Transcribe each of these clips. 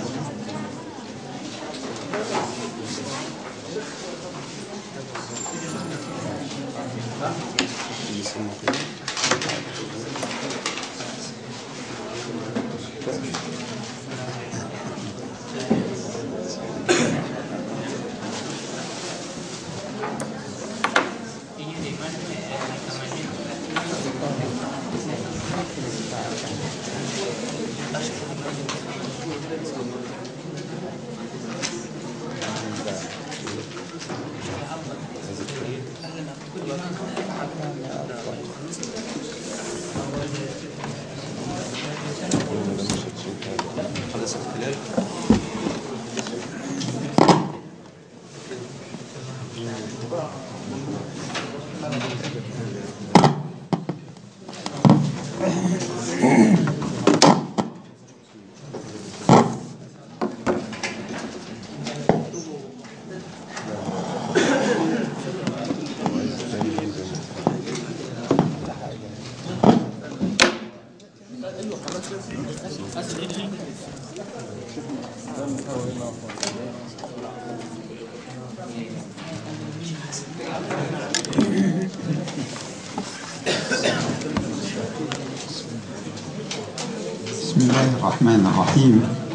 بسم الله الرحمن الرحيم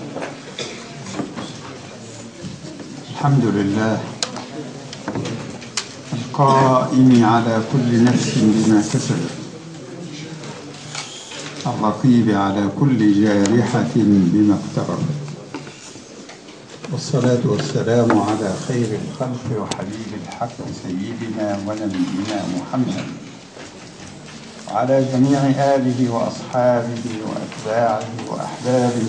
الحمد لله القائم على كل نفس بما كسبت الرقيب على كل جارحة بما اقتربت والصلاة والسلام على خير الخلق وحبيب الحق سيدنا ونبينا محمد وعلى جميع آله وأصحابه وأتباعه وأحبابه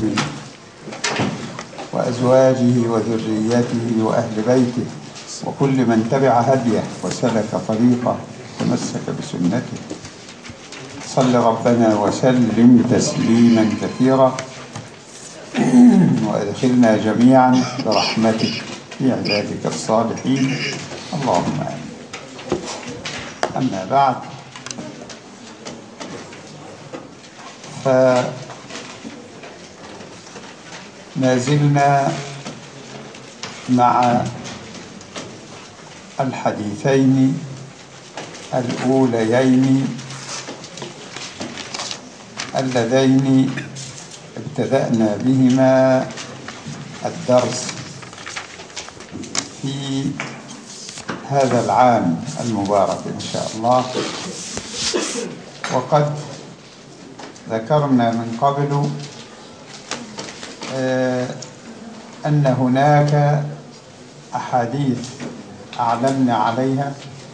وأزواجه وذريته وأهل بيته وكل من تبع هديه وسلك طريقه وتمسك بسنته صل ربنا وسلم تسليما كثيرا وادخلنا جميعا برحمتك في عبادك الصالحين اللهم امين اما بعد فما زلنا مع الحديثين الأوليين اللذين ابتدأنا بهما الدرس في هذا العام المبارك إن شاء الله وقد ذكرنا من قبل آه، أن هناك أحاديث أعلمنا عليها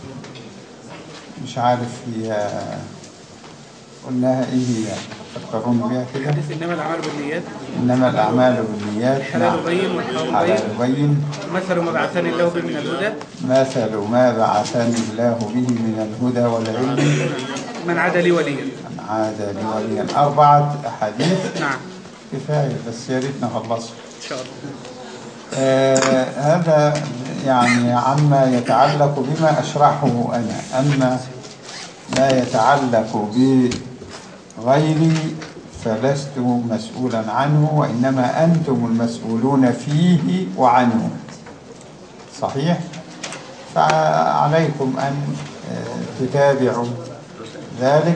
مش عارف هي قلناها إيه هي فكرون بها كده حديث انما الاعمال بالنيات إنما الأعمال بالنيات الحلال بين والحرام حلال بين بين مثل ما بعثني الله به من الهدى مثل ما بعثني الله به من الهدى والعلم من عاد لي وليا من عاد لي وليا أربعة أحاديث نعم كفاية بس يا ريت نخلصها ان شاء الله آه هذا يعني عما يتعلق بما أشرحه أنا أما ما يتعلق بغيري فلست مسؤولا عنه وإنما أنتم المسؤولون فيه وعنه صحيح؟ فعليكم أن آه، تتابعوا ذلك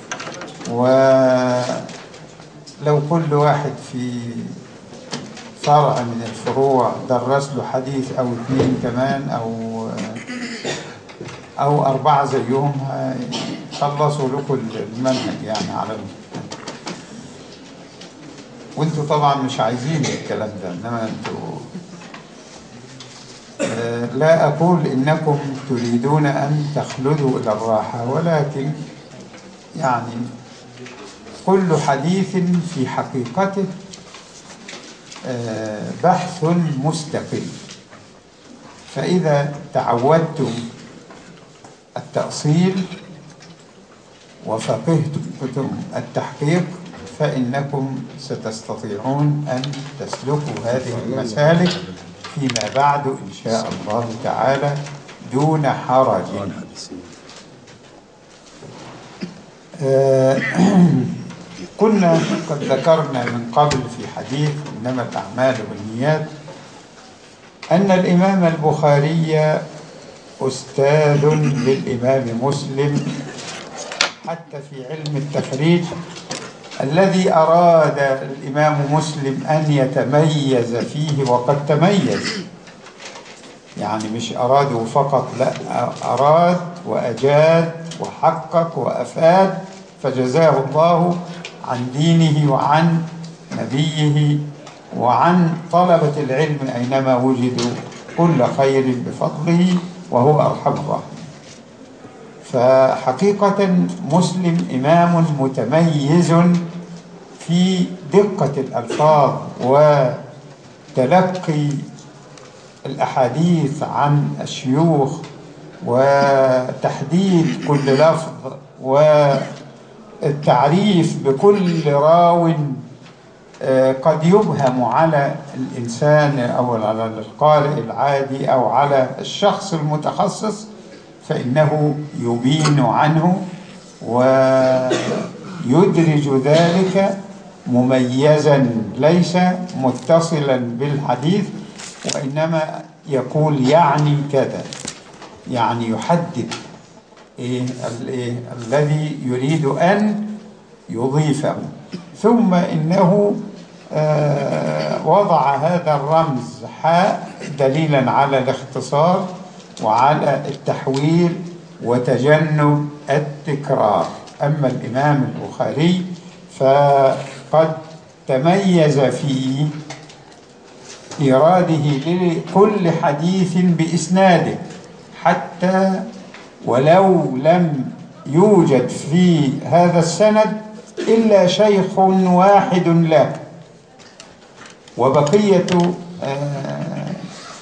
ولو كل واحد في فرع من الفروع درس له حديث او اثنين كمان او او اربعه زيهم خلصوا لكم المنهج يعني على ال- وانتوا طبعا مش عايزين الكلام ده انما انتوا آه، لا اقول انكم تريدون ان تخلدوا الى الراحه ولكن يعني كل حديث في حقيقته آه، بحث مستقل فإذا تعودتم التأصيل وفقهتم التحقيق فإنكم ستستطيعون أن تسلكوا هذه المسالك فيما بعد إن شاء الله تعالى دون حرج آه، كنا قد ذكرنا من قبل في حديث إنما الأعمال بالنيات أن الإمام البخاري أستاذ للإمام مسلم حتى في علم التخريج الذي أراد الإمام مسلم أن يتميز فيه وقد تميز يعني مش أراده فقط لا أراد وأجاد وحقق وأفاد فجزاه الله عن دينه وعن نبيه وعن طلبة العلم أينما وجدوا كل خير بفضله وهو أرحم الراحمين فحقيقة مسلم إمام متميز في دقة الألفاظ وتلقي الأحاديث عن الشيوخ وتحديد كل لفظ والتعريف بكل راو آه، قد يبهم على الإنسان أو على القارئ العادي أو على الشخص المتخصص فإنه يبين عنه ويدرج ذلك مميزا ليس متصلا بالحديث وإنما يقول يعني كذا يعني يحدد إيه الإيه الذي يريد أن يضيفه ثم إنه آه وضع هذا الرمز حاء دليلا على الاختصار وعلى التحويل وتجنب التكرار أما الإمام البخاري فقد تميز في إيراده لكل حديث بإسناده حتى ولو لم يوجد في هذا السند إلا شيخ واحد له وبقية آه،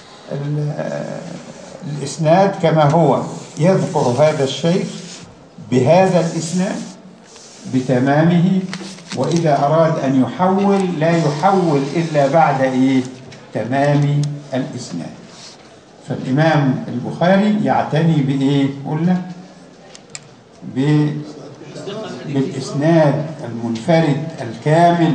الإسناد كما هو يذكر هذا الشيخ بهذا الإسناد بتمامه وإذا أراد أن يحول لا يحول إلا بعد إيه؟ تمام الإسناد فالإمام البخاري يعتني بإيه؟ قلنا ب... بالإسناد المنفرد الكامل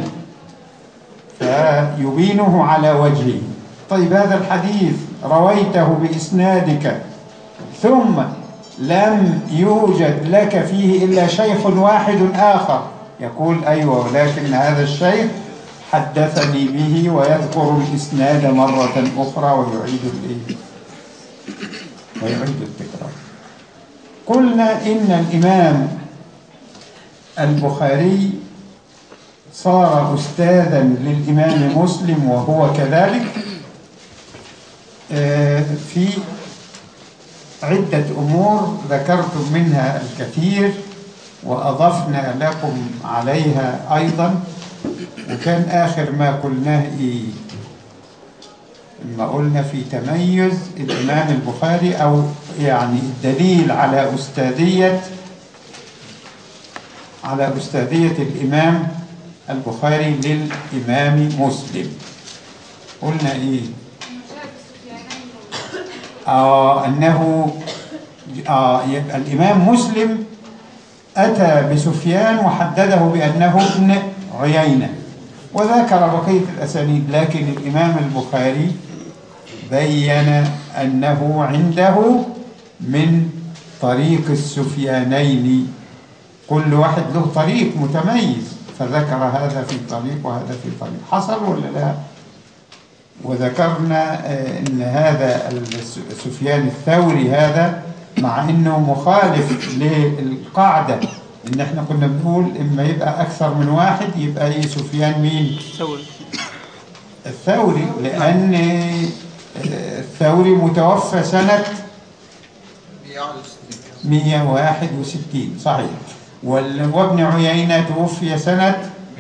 فيبينه على وجهه طيب هذا الحديث رويته بإسنادك ثم لم يوجد لك فيه إلا شيخ واحد آخر يقول أيوة ولكن هذا الشيخ حدثني به ويذكر الإسناد مرة أخرى ويعيد الإيه ويعيد التكرار قلنا إن الإمام البخاري صار أستاذا للإمام مسلم وهو كذلك في عدة أمور ذكرت منها الكثير وأضفنا لكم عليها أيضا وكان آخر ما قلناه إيه لما قلنا في تميز الإمام البخاري أو يعني الدليل على أستاذية على أستاذية الإمام البخاري للإمام مسلم قلنا إيه آه أنه آه يبقى الإمام مسلم أتى بسفيان وحدده بأنه ابن عيينة وذكر بقية الأسانيد لكن الإمام البخاري بين أنه عنده من طريق السفيانين كل واحد له طريق متميز فذكر هذا في طريق وهذا في طريق حصل ولا لا وذكرنا ان هذا سفيان الثوري هذا مع انه مخالف للقاعده ان احنا كنا بنقول اما يبقى اكثر من واحد يبقى ايه سفيان مين ثوري الثوري لان الثوري متوفى سنه 161 صحيح وابن عيينة توفي سنة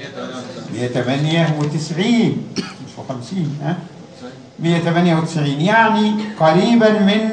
198 مش 50 ها 198 يعني قريبا من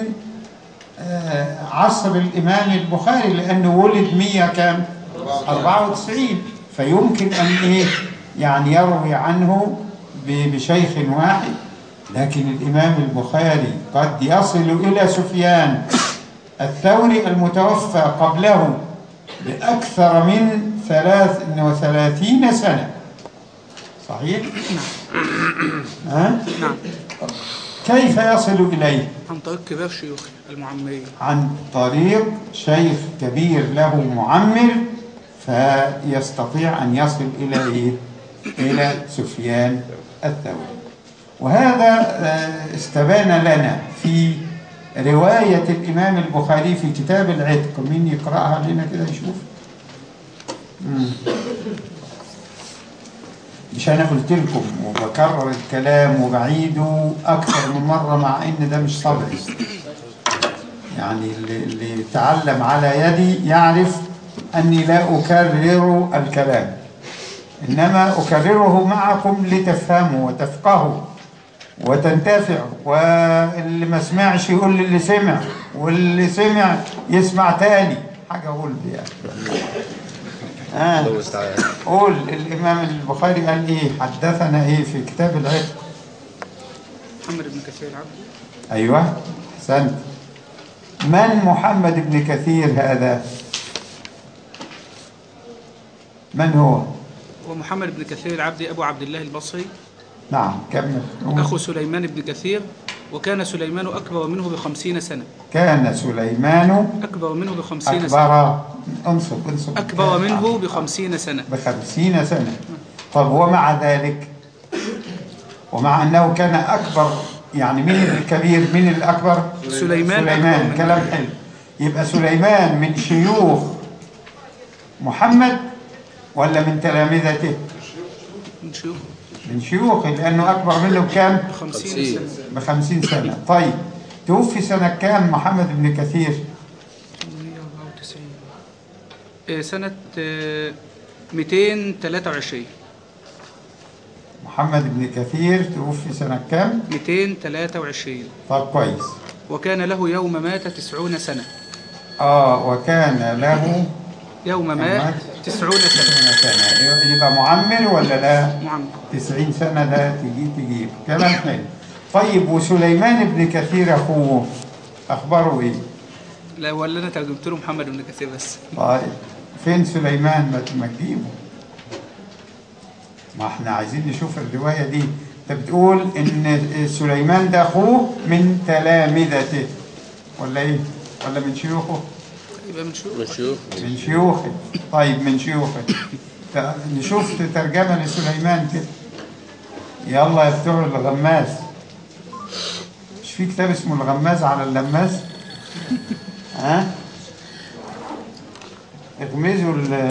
عصر الإمام البخاري لأنه ولد 100 كام 94 فيمكن أن إيه يعني يروي عنه بشيخ واحد لكن الإمام البخاري قد يصل إلى سفيان الثوري المتوفى قبله بأكثر من وثلاثين سنة صحيح؟ ها؟ نعم كيف يصل إليه؟ عن طريق كبار شيوخ المعمرين عن طريق شيخ كبير له معمر فيستطيع أن يصل إلى إيه؟ إلى سفيان الثوري وهذا آه، استبان لنا في رواية الإمام البخاري في كتاب العتق مين يقرأها لنا كده يشوف مم. مش أنا قلت لكم وبكرر الكلام وبعيده أكثر من مرة مع إن ده مش صبري يعني اللي, اللي تعلم على يدي يعرف أني لا أكرر الكلام إنما أكرره معكم لتفهموا وتفقهوا وتنتفعوا واللي ما سمعش يقول للي سمع واللي سمع يسمع تاني حاجة غلب يعني آه. قول الإمام البخاري قال إيه حدثنا إيه في كتاب العتق محمد بن كثير العبدي أيوة أحسنت من محمد بن كثير هذا من هو ومحمد بن كثير العبدي أبو عبد الله البصري نعم كمل أخو سليمان بن كثير وكان سليمان أكبر منه بخمسين سنة كان سليمان أكبر منه بخمسين سنة أكبر انصب انصب أكبر منه بخمسين سنة بخمسين سنة طب ومع ذلك ومع أنه كان أكبر يعني مين الكبير مين الأكبر سليمان سليمان أكبر منه. كلام حلو يبقى سليمان من شيوخ محمد ولا من تلامذته من شيوخ من شيوخه لأنه أكبر منه بكام بخمسين سنة بخمسين سنة طيب توفي سنة كام محمد بن كثير 194 آه، سنة آه، 223 محمد بن كثير توفي سنة كام 223 طب كويس وكان له يوم مات تسعون سنة آه وكان له يوم مات تسعون سنة سنة يبقى معمر ولا لا معمر تسعين سنة ده تجيب تجيب كلام حلو طيب وسليمان بن كثير أخوه أخباره إيه لا ولا أنا ترجمت له محمد بن كثير بس طيب فين سليمان ما ما تجيبه ما احنا عايزين نشوف الرواية دي انت بتقول ان سليمان ده اخوه من تلامذته ولا ايه ولا من شيوخه يبقى من شو نشوف من شيوخه طيب من شيوخه ت- نشوف ترجمة لسليمان كده يلا يا بتوع الغماز مش في كتاب اسمه الغماز على اللماس ها اغمزوا ال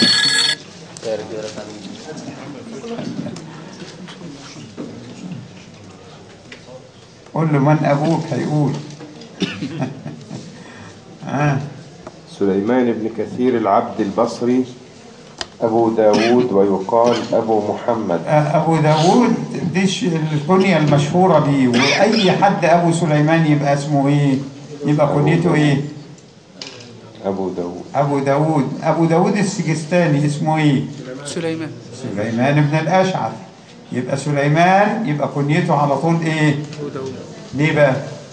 قول له من ابوك هيقول ها سليمان بن كثير العبد البصري أبو داود ويقال أبو محمد أبو داود دي ش- الكنية المشهورة بيه وأي حد أبو سليمان يبقى اسمه إيه؟ يبقى كنيته إيه؟ أبو داود أبو داود أبو داود السجستاني اسمه إيه؟ سليمان سليمان بن الأشعث يبقى سليمان يبقى كنيته على طول إيه؟ أبو داود ليه بقى؟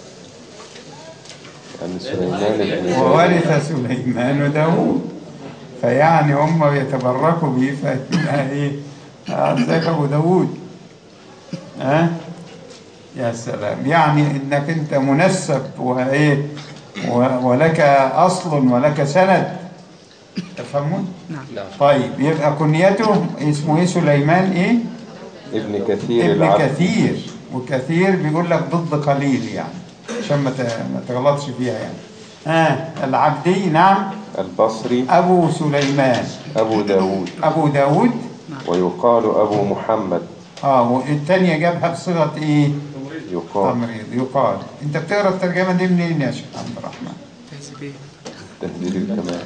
يعني سليمان بن وورث سليمان داود فيعني هم يتبركوا بيه فيبقى إيه؟ آه، ازيك أبو داود؟ ها؟ يا سلام يعني انك انت منسب وايه و- ولك اصل ولك سند تفهمون نعم طيب يبقى كنيته اسمه ايه سليمان ايه ابن كثير ابن العبد كثير وكثير بيقول لك ضد قليل يعني عشان ما ت- ما تغلطش فيها يعني ها العبدي نعم البصري ابو سليمان أبو داود ابو داود ويقال أبو محمد اه والثانيه جابها بصيغه ايه يقال تمريض يقال انت بتقرا الترجمه دي منين يا شيخ عبد الرحمن تهذيبية تهذيب الكمال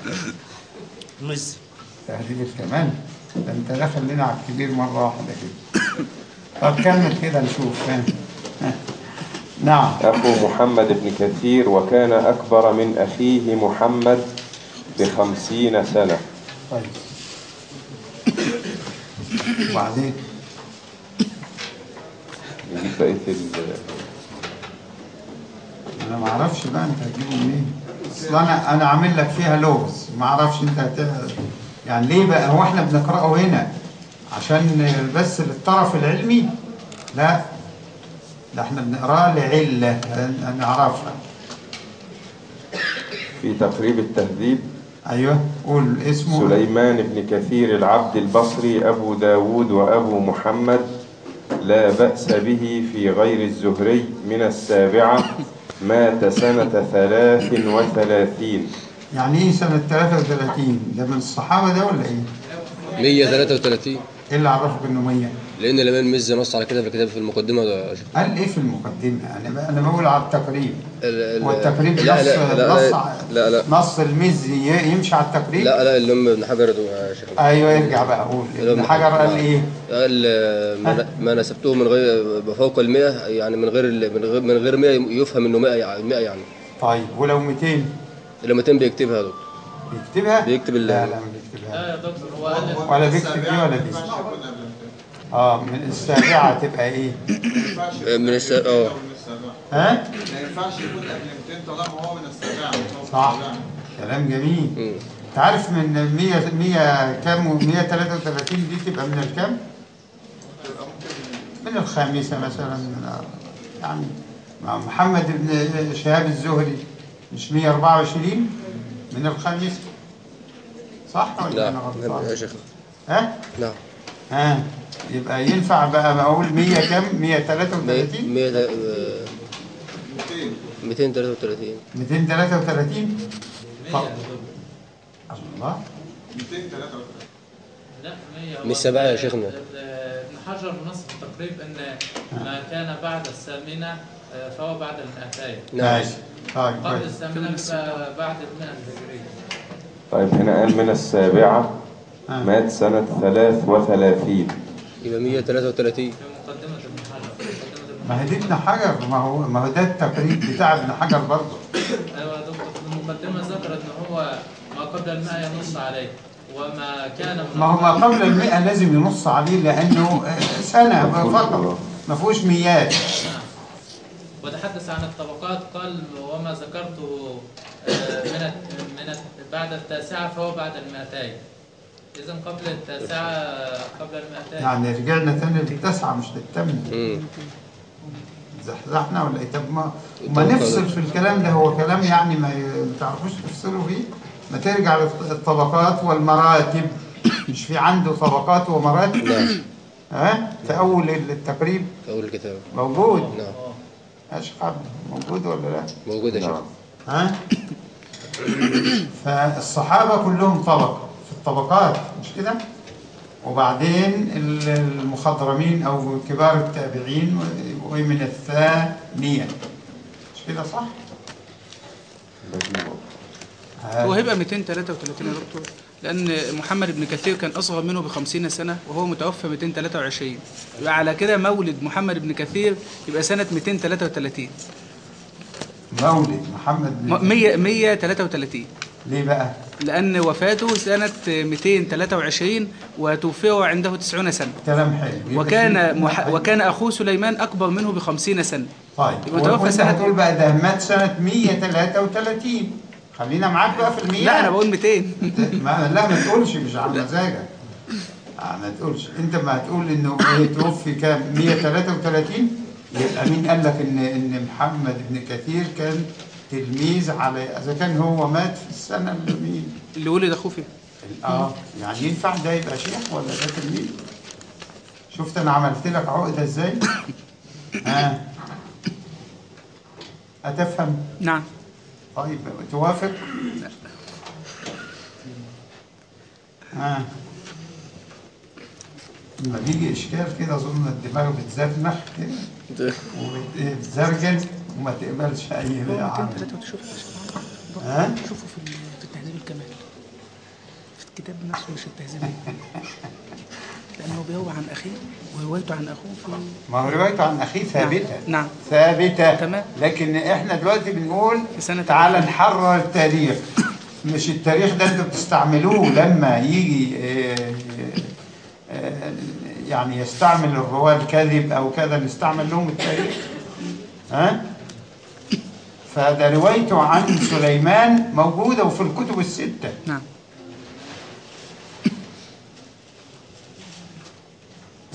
تهذيب الكمال ده انت داخل لنا على الكبير مره واحده كده طب كمل كده نشوف ها. ها. نعم أخو محمد بن كثير وكان أكبر من أخيه محمد بخمسين سنة طيب وبعدين نجيب بقية ال انا ما اعرفش بقى انت هتجيبه منين اصل انا انا عامل لك فيها لغز ما اعرفش انت هت... يعني ليه بقى هو احنا بنقرأه هنا عشان بس للطرف العلمي لا ده احنا بنقراه لعلة نعرفها في تقريب التهذيب ايوه قول اسمه سليمان بن كثير العبد البصري أبو داود وأبو محمد لا بأس به في غير الزهري من السابعة مات سنة ثلاث وثلاثين يعني ايه سنة 33 ده من الصحابة ده ولا ايه؟ 133 ايه اللي عرفك انه 100 لان الامام المزي نص على كده في الكتاب في المقدمه ده قال ايه في المقدمة انا ب- انا بقول على التقريب ال- ال- هو التقريب لا نص لا لا نص لا, لا, لا, نص المزي ي- يمشي على التقريب لا, لا اللي هم ابن حجر ده يا شيخ ايوه ارجع بقى قول ابن حجر قال ايه؟ قال آه، ما- ما نسبته من غير فوق ال 100 يعني من غير ال- من غير من غير 100 يفهم انه 100 يعني 100 يعني طيب ولو 200 اللي 200 بيكتبها يا دكتور بيكتبها؟ بيكتب ال- لا لا ما بيكتبها لا يا دكتور هو قال لك ولا بيكتب دي ولا دي اه من السابعة تبقى ايه؟ من الس اه ها؟ ما ينفعش يكون قبل 200 طالما هو من السابعة مش هو صح من السابعة. كلام جميل مم. انت عارف من 100 100 كام و 133 دي تبقى من الكام؟ من الخامسة مثلا من يعني مع محمد بن شهاب الزهري مش 124 من الخامسة صح ولا انا لا يا غلطان؟ شيخ ها؟ نعم ها يبقى ينفع بقى بقول 100 كام؟ 133 100 233 233 طب الله 233 لا 100 هو مش سبعة يا شيخنا. ابن حجر نص في التقريب ان ما كان بعد الثامنة آه، فهو بعد المئتين نعم ماشي طيب قبل كويس الثامنة بيبقى بعد المئة الهجرية طيب هنا قال من السابعة ها. مات سنة ثلاث وثلاثين يبقى 133 في مقدمة ابن حجر مقدمة ابن ما هي دي ابن حجر ما هو ما هو ده التقريب بتاع ابن حجر برضه ايوه يا دكتور في المقدمة ذكر ان هو ما قبل المئة ينص عليه وما كان من ما هو ما قبل المئة لازم ينص عليه لأنه آه، سنة مفهوش فقط الله. ما فيهوش ميات وتحدث عن الطبقات قال وما ذكرته آه، من الت- من الت- بعد التاسعة فهو بعد المئتين إذا قبل التاسعة قبل المئتين يعني رجعنا تاني للتسعة مش للثامنة امم زحزحنا ولا ايه طب ما ما نفصل في الكلام ده هو كلام يعني ما ي- ما تعرفوش تفصلوا فيه ما ترجع للطبقات والمراتب مش في عنده طبقات ومراتب نعم ها في أول التقريب في اول الكتاب موجود نعم ايش قبل موجود ولا لا؟ موجود يا شيخ نعم. ها؟ فالصحابة كلهم طبقة في الطبقات مش كده؟ وبعدين ال- المخضرمين أو كبار التابعين و- ومن الثانية مش كده صح؟ هو هيبقى 233 يا دكتور لأن محمد بن كثير كان أصغر منه ب 50 سنة وهو متوفى 223 يبقى على كده مولد محمد بن كثير يبقى سنة 233 مولد محمد بن م- 100 133 ليه بقى؟ لأن وفاته سنة 223 وتوفي عنده 90 سنة كلام حلو يبقى في- وكان مح... وكان أخوه سليمان أكبر منه ب 50 سنة طيب يبقى متوفى وانت سنة هتقول بقى ده مات سنة 133 خلينا معاك بقى في المياه لا أنا بقول 200 ما لا ما تقولش مش على مزاجك آه ما تقولش انت ما هتقول انه ايه توفي كام 133 يبقى مين قال لك ان ان محمد بن كثير كان تلميذ على اذا كان هو مات في السنه اللي مين اللي ولد أخوه فيه اه يعني ينفع ده يبقى شيخ ولا ده تلميذ شفت انا عملت لك عقده ازاي ها هتفهم نعم طيب توافق؟ ها لما بيجي اشكال كده اظن الدماغ بتزرنخ كده وبتزرجن وما تقبلش اي عمل 203 ها؟ شوفوا في ال- في التهذيب الكمال في الكتاب نفسه مش التهذيب لأنه بيروى عن أخيه وروايته عن أخوه في ما هو روايته عن اخيه ثابته نعم ثابته تمام. لكن احنا دلوقتي بنقول في سنة تعال نحرر التاريخ مش التاريخ ده انتوا بتستعملوه لما يجي آه، آه، يعني يستعمل الرواة الكذب او كذا نستعمل لهم التاريخ ها فده روايته عن سليمان موجودة وفي الكتب الستة نعم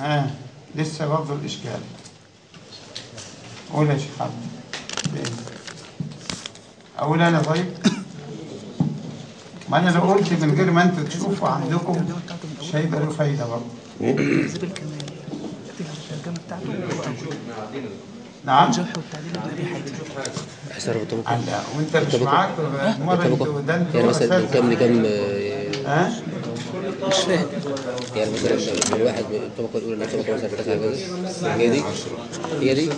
ها لسه برضه الإشكال قول يا شيخ عبد إيه؟ أقول أنا طيب ما أنا لو قلت من غير ما أنتوا تشوفوا عندكم مش هيبقى له فايدة برضه تهذيب الكمال اكتب الترجمه بتاعته هو أول. نعم الجرح والتعديل ابن ابي حاتم حسن الطبق لا وأنت مش معاك مرة أنتوا ده أنتوا يعني مثلا من كام أساتذة. لكام آه، ها مش فاهم يعني مثلا من واحد من الطبقة الأولى للطبقة مثلا تسعة كذا هي دي هي دي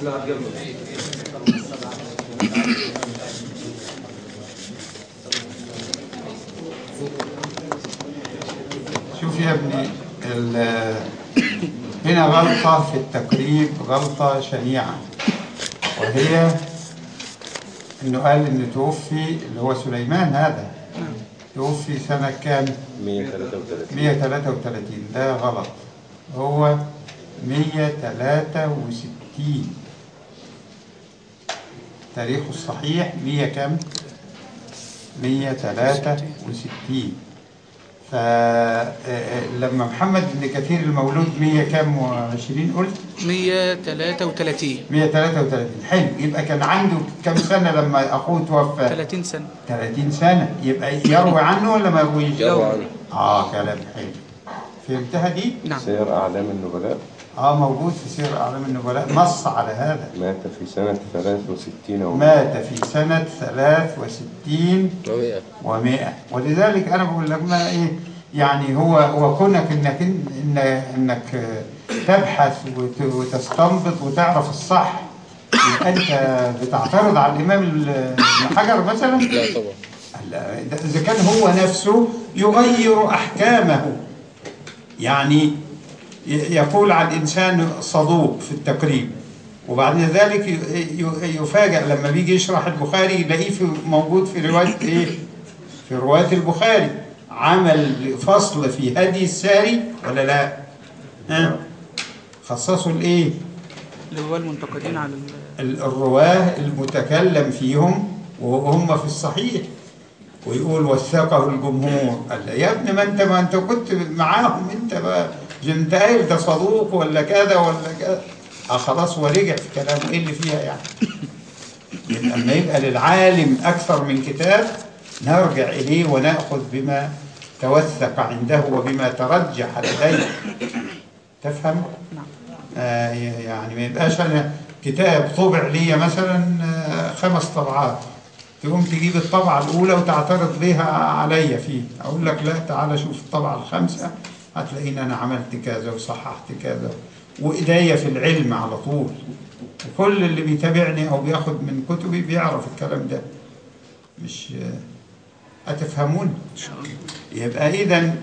شوف يا ابني ال- هنا غلطة في التقريب غلطة شنيعة وهي انه قال انه توفي اللي هو سليمان هذا توفي سنة كام؟ 133 133 ده غلط هو 163 تاريخه الصحيح 100 كام؟ 163 فلما محمد بن كثير المولود 100 كام و20 قلت 133 133 حلو يبقى كان عنده كام سنة لما أخوه توفى 30 سنه 30 سنة يبقى يروي عنه ولا ما يرويش؟ يروي عنه. اه كلام حلو فهمتها دي؟ نعم سير أعلام النبلاء اه موجود في سير أعلام النبلاء نص على هذا مات في سنة 63 و مات في سنة 63 ومئة ومائة ولذلك أنا بقول لك ما إيه يعني هو هو كونك إنك إن إنك تبحث وت- وتستنبط وتعرف الصح يبقى أنت بتعترض على الإمام ابن حجر مثلا لا طبعا لا، ده إذا كان هو نفسه يغير أحكامه يعني ي- يقول عن الإنسان صدوق في التقريب وبعد ذلك ي- ي- يفاجأ لما بيجي يشرح البخاري يلاقيه في موجود في رواية إيه؟ في رواية البخاري عمل فصل في هدي الساري ولا لا؟ ها؟ خصصوا الإيه؟ اللي هو المنتقدين على ال- ال- الرواه المتكلم فيهم وهم في الصحيح ويقول وثقه الجمهور قال له يا ابني ما انت ما انت كنت معاهم انت بقى انت قايل ده صدوق ولا كذا ولا كذا اه خلاص ورجع في كلامه ايه اللي فيها يعني يبقى اما يبقى للعالم اكثر من كتاب نرجع اليه وناخذ بما توثق عنده وبما ترجح لديه تفهم؟ نعم آه، يعني ما يبقاش انا كتاب طبع لي مثلا آه، خمس طبعات تقوم تجيب الطبعة الأولى وتعترض بيها عليا فيه أقول لك لا تعالى شوف الطبعة الخامسة هتلاقيني أنا عملت كذا وصححت كذا وإيديا في العلم على طول وكل اللي بيتابعني أو بياخد من كتبي بيعرف الكلام ده مش آه، هتفهمون ان شاء الله يبقى اذا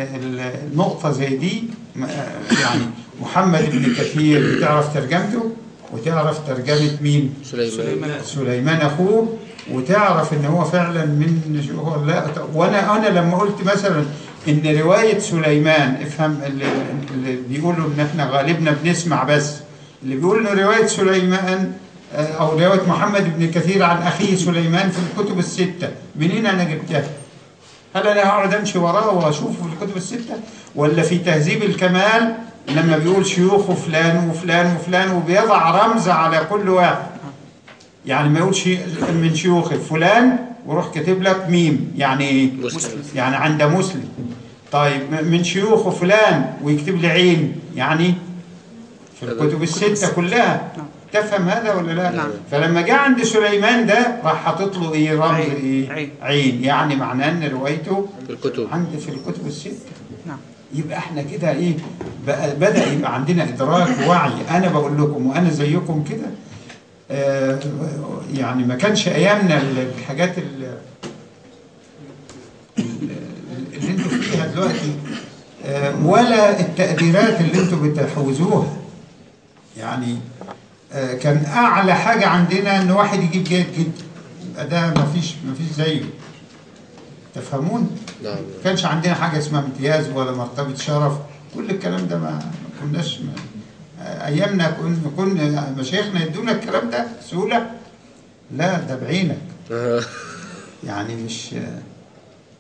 النقطة زي دي م- آه، يعني محمد بن كثير بتعرف ترجمته وتعرف ترجمة مين؟ سليمان سليمان اخوه وتعرف ان هو فعلا من شو هو لا وانا انا لما قلت مثلا ان روايه سليمان افهم اللي, اللي بيقولوا ان احنا غالبنا بنسمع بس اللي بيقول ان روايه سليمان آه، او روايه محمد بن كثير عن اخيه سليمان في الكتب السته منين انا جبتها؟ هل انا هقعد امشي وراه واشوفه في الكتب السته ولا في تهذيب الكمال لما بيقول شيوخ فلان وفلان وفلان وبيضع رمز على كل واحد يعني ما يقولش من شيوخ فلان وروح كاتب لك ميم يعني ايه؟ مسلم. يعني عند مسلم طيب م- من شيوخ فلان ويكتب لي عين يعني في الكتب الستة كلها نعم. تفهم هذا ولا لا؟ نعم. فلما جاء عند سليمان ده راح حاطط له ايه رمز عين. ايه؟ عين. عين يعني معناه ان روايته في الكتب عندي في الكتب الستة نعم يبقى احنا كده ايه بقى بدأ يبقى عندنا إدراك ووعي أنا بقول لكم وأنا زيكم كده آه يعني ما كانش أيامنا ال- الحاجات ال- ال- اللي انتوا فيها دلوقتي آه ولا التقديرات اللي انتوا بتحوزوها يعني آه كان أعلى حاجة عندنا إن واحد يجيب جيد جدا يبقى ده مفيش مفيش زيه تفهمون؟ نعم ما كانش عندنا حاجة اسمها امتياز ولا مرتبة شرف كل الكلام ده ما ما كناش ما أيامنا كنا كنا مشايخنا يدونا الكلام ده سهولة لا ده بعينك آه. يعني مش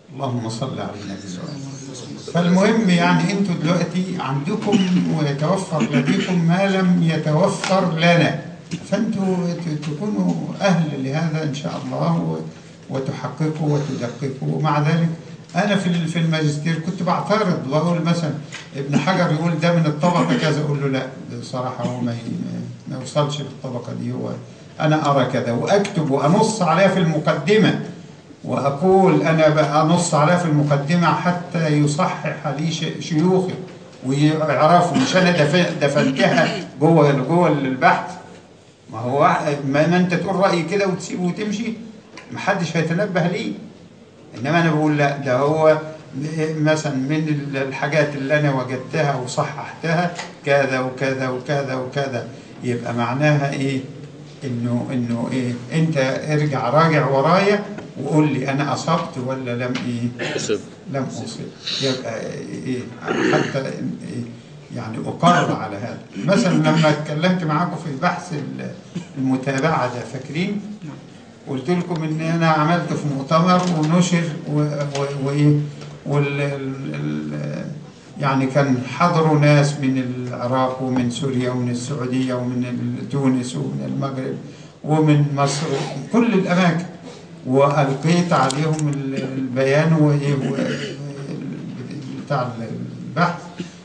اللهم صل على النبي فالمهم يعني انتوا دلوقتي عندكم ويتوفر لديكم ما لم يتوفر لنا فانتوا ت- تكونوا اهل لهذا ان شاء الله و- وتحققوا وتدققوا ومع ذلك انا في ال- في الماجستير كنت بعترض واقول مثلا ابن حجر يقول ده من الطبقه كذا اقول له لا بصراحه هو ما ي- ما يوصلش للطبقه دي هو انا ارى كذا واكتب وانص عليها في المقدمه وأقول أنا بقى أنص عليها في المقدمة حتى يصحح لي ش- شيوخي ويعرفوا مش أنا دف- دفنتها جوه جوه البحث ما هو واحد- ما ما أنت تقول رأي كده وتسيبه وتمشي محدش هيتنبه ليه إنما أنا بقول لا ده هو م- مثلا من الحاجات اللي أنا وجدتها وصححتها كذا وكذا وكذا وكذا يبقى معناها إيه؟ انه انه ايه انت ارجع راجع ورايا وقول لي انا اصبت ولا لم ايه أصب لم اصب يبقى ايه حتى إيه يعني اقر على هذا مثلا لما اتكلمت معاكم في بحث ال- المتابعه ده فاكرين قلت لكم ان انا عملت في مؤتمر ونشر و- و- وايه وال ال- ال- يعني كان حضروا ناس من العراق ومن سوريا ومن السعوديه ومن ال- تونس ومن المغرب ومن مصر ومن كل الاماكن والقيت عليهم ال- البيان وايه و- بتاع البحث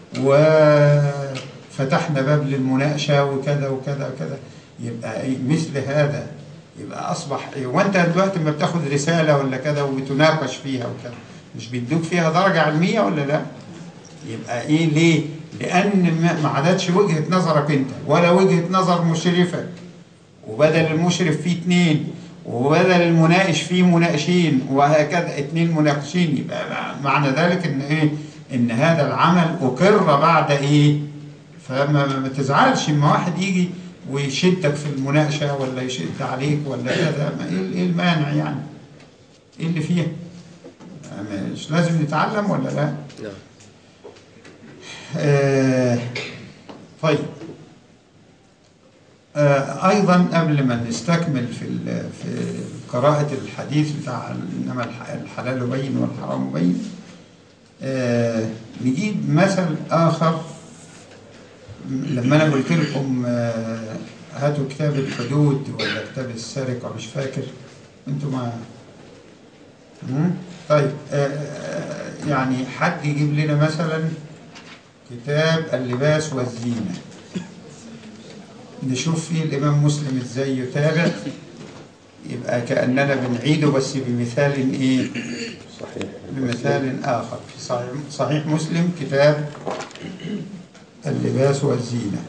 وفتحنا باب للمناقشه وكذا وكذا وكذا يبقى إيه مثل هذا يبقى اصبح إيه وانت دلوقتي لما بتاخد رساله ولا كذا وبتناقش فيها وكذا مش بيدوك فيها درجه علميه ولا لا؟ يبقى ايه ليه؟ لان ما- ما عادتش وجهه نظرك انت ولا وجهه نظر مشرفك وبدل المشرف فيه اتنين وبدل المناقش فيه مناقشين وهكذا اتنين مناقشين يبقى معنى ذلك ان ايه ان هذا العمل اقر بعد ايه فما ما تزعلش اما واحد يجي ويشدك في المناقشه ولا يشد عليك ولا كذا ما ايه إيه المانع يعني ايه اللي فيها مش لازم نتعلم ولا لا نعم آه، طيب آه، ايضا قبل ما نستكمل في ال- في قراءه الحديث بتاع انما الح- الحلال بين والحرام بين آه، نجيب مثل اخر لما انا قلت لكم آه، هاتوا كتاب الحدود ولا كتاب السرقه مش فاكر انتوا ما مم؟ طيب آه، آه، يعني حد يجيب لنا مثلا كتاب اللباس والزينة نشوف فيه الإمام مسلم إزاي يتابع يبقى كأننا بنعيده بس بمثال إيه صحيح بمثال آخر في صحيح, صحيح مسلم كتاب اللباس والزينة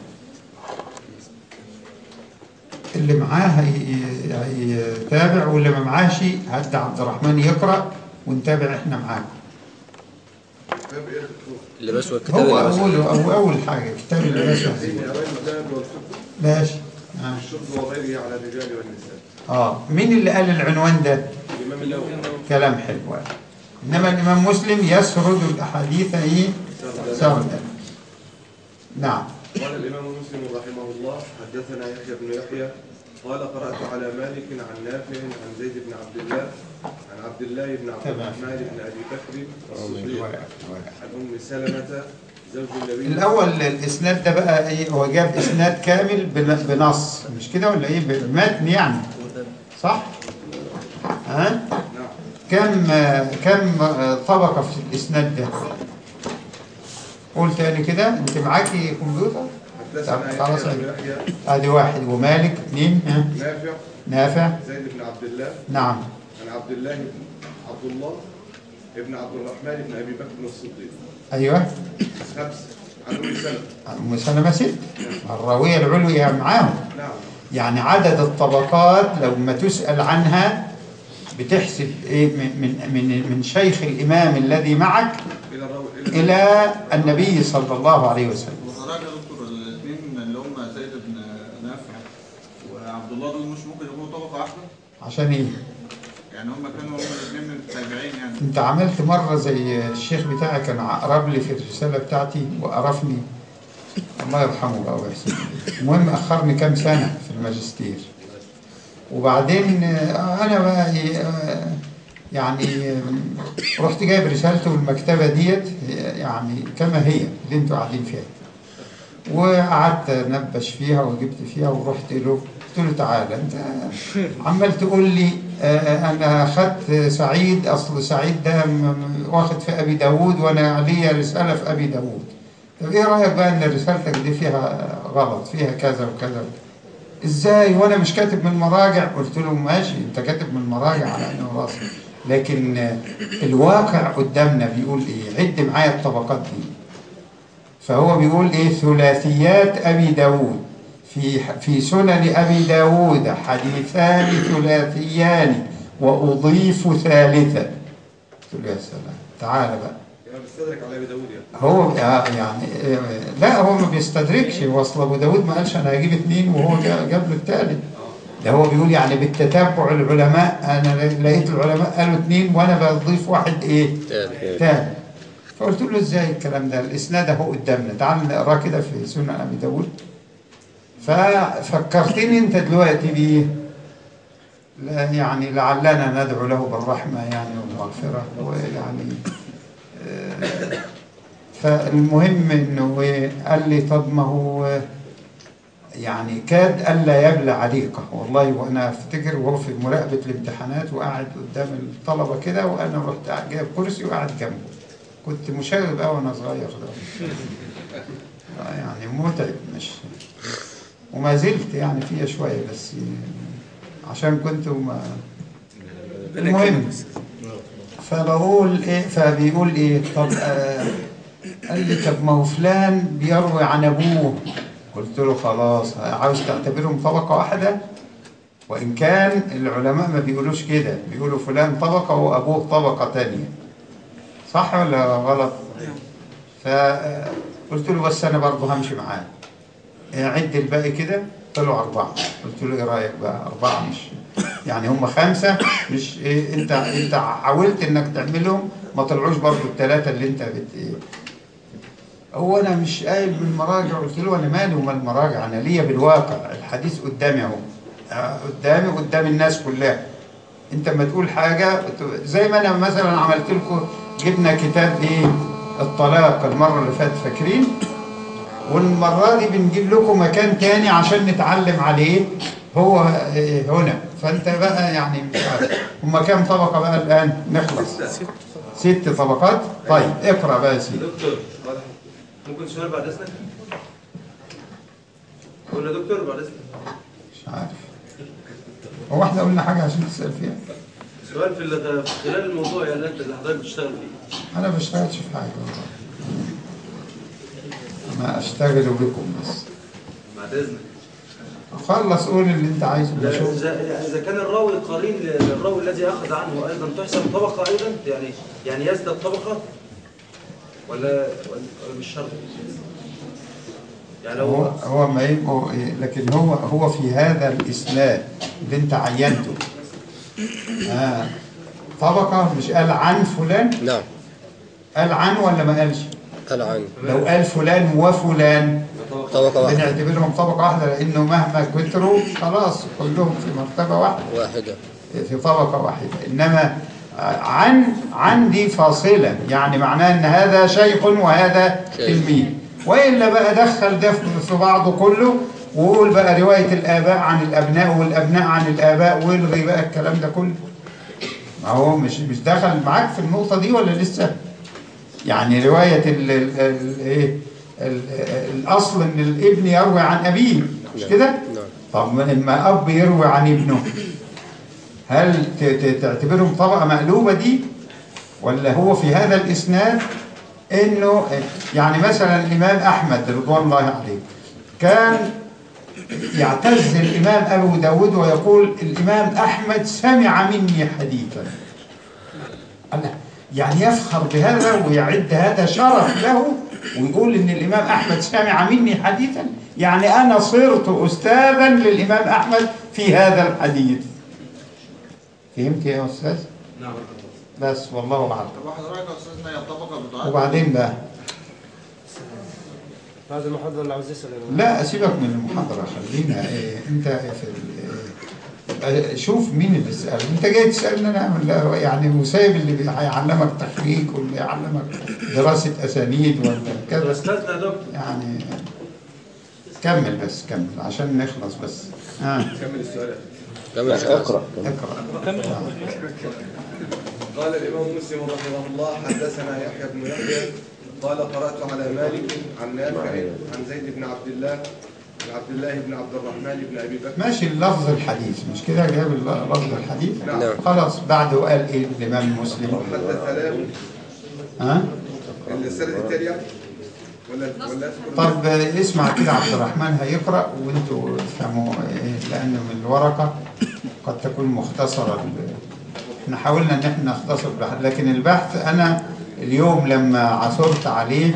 اللي معاه هي- هيتابع واللي ما معاش هدى عبد الرحمن يقرأ ونتابع احنا معاكم اللباس والكتاب هو اللباس أول أو أول حاجة كتاب اللباس والزينة ماشي آه. الشرب وغيره على الرجال والنساء اه مين اللي قال العنوان ده الإمام النووي كلام حلو انما الامام مسلم يسرد الاحاديث ايه سردا نعم قال الإمام مسلم رحمه الله حدثنا يحيى بن يحيى قال قرأت على مالك عن نافع عن زيد بن عبد الله عن عبد الله بن عبد تمام. الرحمن بن أبي بكر الصديق عن أم سلمة زوج النبي الاول الاسناد ده بقى ايه هو جاب اسناد كامل بن- بنص مش كده ولا ايه بمتن يعني صح ها نعم كم كم طبقه في الاسناد ده قول تاني كده انت معاكي كمبيوتر حدثنا طب خلاص يحيى بن يحيى ادي واحد ومالك اثنين ها نافع نافع زيد بن عبد الله نعم عن عبد الله بن عبد الله ابن عبد الرحمن بن أبي بكر الصديق ايوه خمسة عن أم سلمة ام سلمه ست الراويه العليا معاهم نعم يعني عدد الطبقات لو ما تسأل عنها بتحسب إيه من من من من شيخ الإمام الذي معك إلى الرو... إلى إلى النبي صلى الله عليه وسلم وحضرتك يا دكتور الاثنين اللي هم زيد بن نافع وعبد الله دول مش ممكن يكونوا طبقه واحده؟ عشان إيه؟ يعني هم كانوا هم الاثنين من التابعين يعني أنت عملت مرة زي الشيخ بتاعي كان قرب لي في الرسالة بتاعتي وقرفني الله يرحمه بقى ويحسن المهم أخرني كام سنة في الماجستير وبعدين آه، أنا بقى إيه، آه، يعني آم، رحت جايب رسالته المكتبة ديت يعني كما هي اللي انتوا قاعدين فيها وقعدت انبش فيها وجبت فيها ورحت له قلت له تعالى انت عمال تقول لي آه، انا خدت سعيد اصل سعيد ده م- م- واخد في ابي داوود وانا ليا رساله في ابي داوود طب ايه رايك بقى ان رسالتك دي فيها غلط فيها كذا وكذا ازاي وانا مش كاتب من المراجع قلت له ماشي انت كاتب من المراجع على عيني وراسي لكن آه، الواقع قدامنا بيقول ايه عد معايا الطبقات دي فهو بيقول ايه ثلاثيات ابي داود في في سنن ابي داود حديثان ثلاثيان واضيف ثالثا قلت له يا سلام تعال بقى يعني بيستدرك على ابي داوود يعني هو آه يعني آه، لا هو ما بيستدركش وصل ابو داود ما قالش انا هجيب اثنين وهو جا- جاب له الثالث ده هو بيقول يعني بالتتبع العلماء انا لقيت العلماء قالوا اثنين وانا بضيف واحد ايه تاني. تاني فقلت له ازاي الكلام ده الاسناد اهو قدامنا تعال نقراه كده في سنن ابي داود ففكرتني انت دلوقتي بايه لا يعني لعلنا ندعو له بالرحمه يعني والمغفره ويعني آه، فالمهم انه إيه، قال لي طب ما هو يعني كاد الا يبلى عليقه والله وانا افتكر وهو في مراقبه الامتحانات وقاعد قدام الطلبه كده وانا رحت جايب كرسي وقاعد جنبه كنت مشاغب قوي وانا صغير ده آه يعني متعب مش وما زلت يعني فيها شويه بس عشان كنت ما المهم فبقول ايه فبيقول ايه طب آه قال لي طب ما هو فلان بيروي عن ابوه قلت له خلاص عاوز تعتبرهم طبقه واحده وان كان العلماء ما بيقولوش كده بيقولوا فلان طبقه وابوه طبقه تانية صح ولا غلط فقلت له بس انا برضه همشي معاه عد الباقي كده طلعوا أربعة قلت له إيه رأيك بقى أربعة مش يعني هم خمسة مش إيه أنت أنت حاولت إنك تعملهم ما طلعوش برضه الثلاثة اللي أنت بت إيه هو أنا مش قايل من المراجع قلت له أنا مالي ومال المراجع أنا ليا بالواقع الحديث قدامي أهو آه، قدامي قدام الناس كلها أنت ما تقول حاجة زي ما أنا مثلا عملت لكم جبنا كتاب إيه الطلاق المرة اللي فاتت فاكرين والمرة دي بنجيب لكم مكان تاني عشان نتعلم عليه هو آه، هنا فانت بقى يعني مش عارف هما كام طبقة بقى الآن نخلص ست طبقات طيب اقرأ بقى يا سيدي دكتور ممكن سؤال بعد اذنك؟ قول يا دكتور بعد اذنك مش عارف هو احنا قلنا حاجة عشان تسأل فيها سؤال في ال- في خلال الموضوع اللي انت اللي حضرتك بتشتغل فيه أنا ما بشتغلش في حاجة والله أنا أشتغل بكم بس بعد اذنك خلص قول اللي أنت عايزه لا، بشوف اذا اذا كان الراوي قرين للراوي الذي اخذ عنه ايضا تحسب طبقه ايضا يعني يعني يزداد طبقه ولا ولا مش شرط يعني هو لو هو ما يبقوا إيه، لكن هو هو في هذا الاسناد اللي انت عينته آه طبقه مش قال عن فلان نعم قال عن ولا ما قالش قال عن لو قال فلان وفلان طبقة واحدة بنعتبرهم طبقه واحده لانه مهما كتروا خلاص كلهم في مرتبه واحده واحدة في طبقه واحده انما آه، عن عن دي فاصله يعني معناه ان هذا شيخ وهذا شيخ. تلميذ والا بقى دخل ده في في بعضه كله وقول بقى روايه الاباء عن الابناء والابناء عن الاباء والغي بقى الكلام ده كله ما هو مش مش دخل معاك في النقطه دي ولا لسه يعني روايه ال ال ال ايه ال- الاصل ان الابن يروي عن ابيه مش كده نعم طب ما لما اب يروي عن ابنه هل ت- ت- تعتبرهم طبقه مقلوبه دي ولا هو في هذا الاسناد انه يعني مثلا الامام احمد رضوان الله عليه كان يعتز الامام ابو داود ويقول الامام احمد سمع مني حديثا الله يعني يفخر بهذا ويعد هذا شرف له ويقول ان الامام احمد سمع مني حديثا يعني انا صرت استاذا للامام احمد في هذا الحديث فهمت يا استاذ نعم بس والله اعلم طب حضرتك يا استاذنا هي الطبقة بتاعت وبعدين بقى بعد المحاضرة اللي عاوز يسأل لا سيبك من المحاضرة خلينا إيه انت في ال- أه، شوف مين اللي سأل انت جاي تسألني انا ولا يعني وسايب اللي بي- هيعلمك تخريج واللي يعلمك دراسة اسانيد ولا كذا استاذنا يا دكتور يعني كمل بس كمل عشان نخلص بس اه كمل السؤال كمل يا أستاذ. اقرا قال الإمام مسلم رحمه الله حدثنا يحيى بن يحيى قال قرأت على مالك عن نافع عن زيد بن عبد الله عن عبد الله بن عبد الرحمن بن أبي بكر ماشي اللفظ الحديث مش كده جاب الل- لفظ الحديث نعم. نعم. خلاص بعده قال ايه الامام مسلم حدث له ها السنة التالية يعني؟ ولا ولا أذكر طب اسمع كده عبد الرحمن هيقرا وانتوا افهموا إيه، لانه من الورقه قد تكون مختصره ال- احنا حاولنا ان احنا نختصر البحث لكن البحث انا اليوم لما عثرت عليه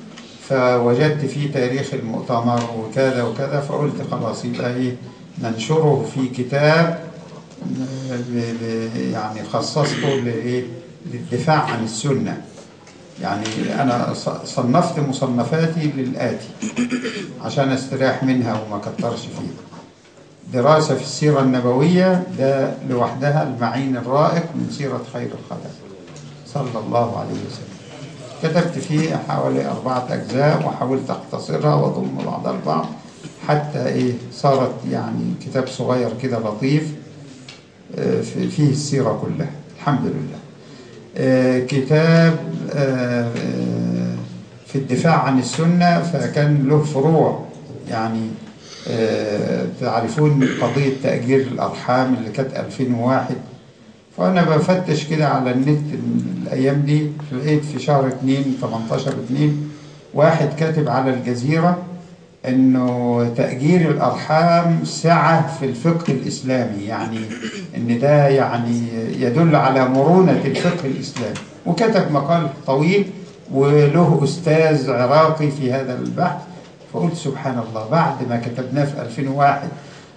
فوجدت فيه تاريخ المؤتمر وكذا وكذا فقلت خلاص يبقى ايه ننشره في كتاب ب- ب- يعني خصصته لايه للدفاع عن السنه يعني أنا ص- صنفت مصنفاتي للآتي عشان استريح منها وما كترش فيها دراسة في السيرة النبوية ده لوحدها المعين الرائق من سيرة خير الخلق صلى الله عليه وسلم كتبت فيه حوالي أربعة أجزاء وحاولت أختصرها وأضم بعضها البعض حتى إيه صارت يعني كتاب صغير كده لطيف آه، في- فيه السيرة كلها الحمد لله آه، كتاب آه، آه، في الدفاع عن السنة فكان له فروع يعني آه، تعرفون قضية تأجير الأرحام اللي كانت 2001 فأنا بفتش كده على النت الأيام دي لقيت في شهر 2 18 2 واحد كاتب على الجزيرة انه تأجير الارحام سعة في الفقه الاسلامي يعني ان ده يعني يدل على مرونة الفقه الاسلامي وكتب مقال طويل وله استاذ عراقي في هذا البحث فقلت سبحان الله بعد ما كتبناه في 2001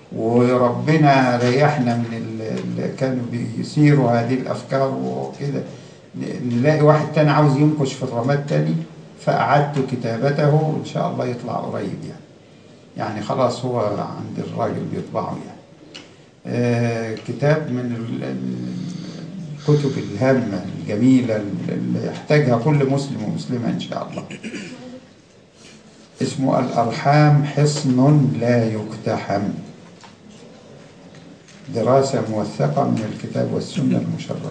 وربنا ريحنا من اللي كانوا بيثيروا هذه الافكار وكده نلاقي واحد تاني عاوز ينقش في الرماد تاني فأعدت كتابته وإن شاء الله يطلع قريب يعني يعني خلاص هو عند الراجل بيطبعه يعني آه كتاب من ال- ال- الكتب الهامة الجميلة اللي يحتاجها كل مسلم ومسلمة إن شاء الله اسمه الأرحام حصن لا يقتحم دراسة موثقة من الكتاب والسنة المشرفة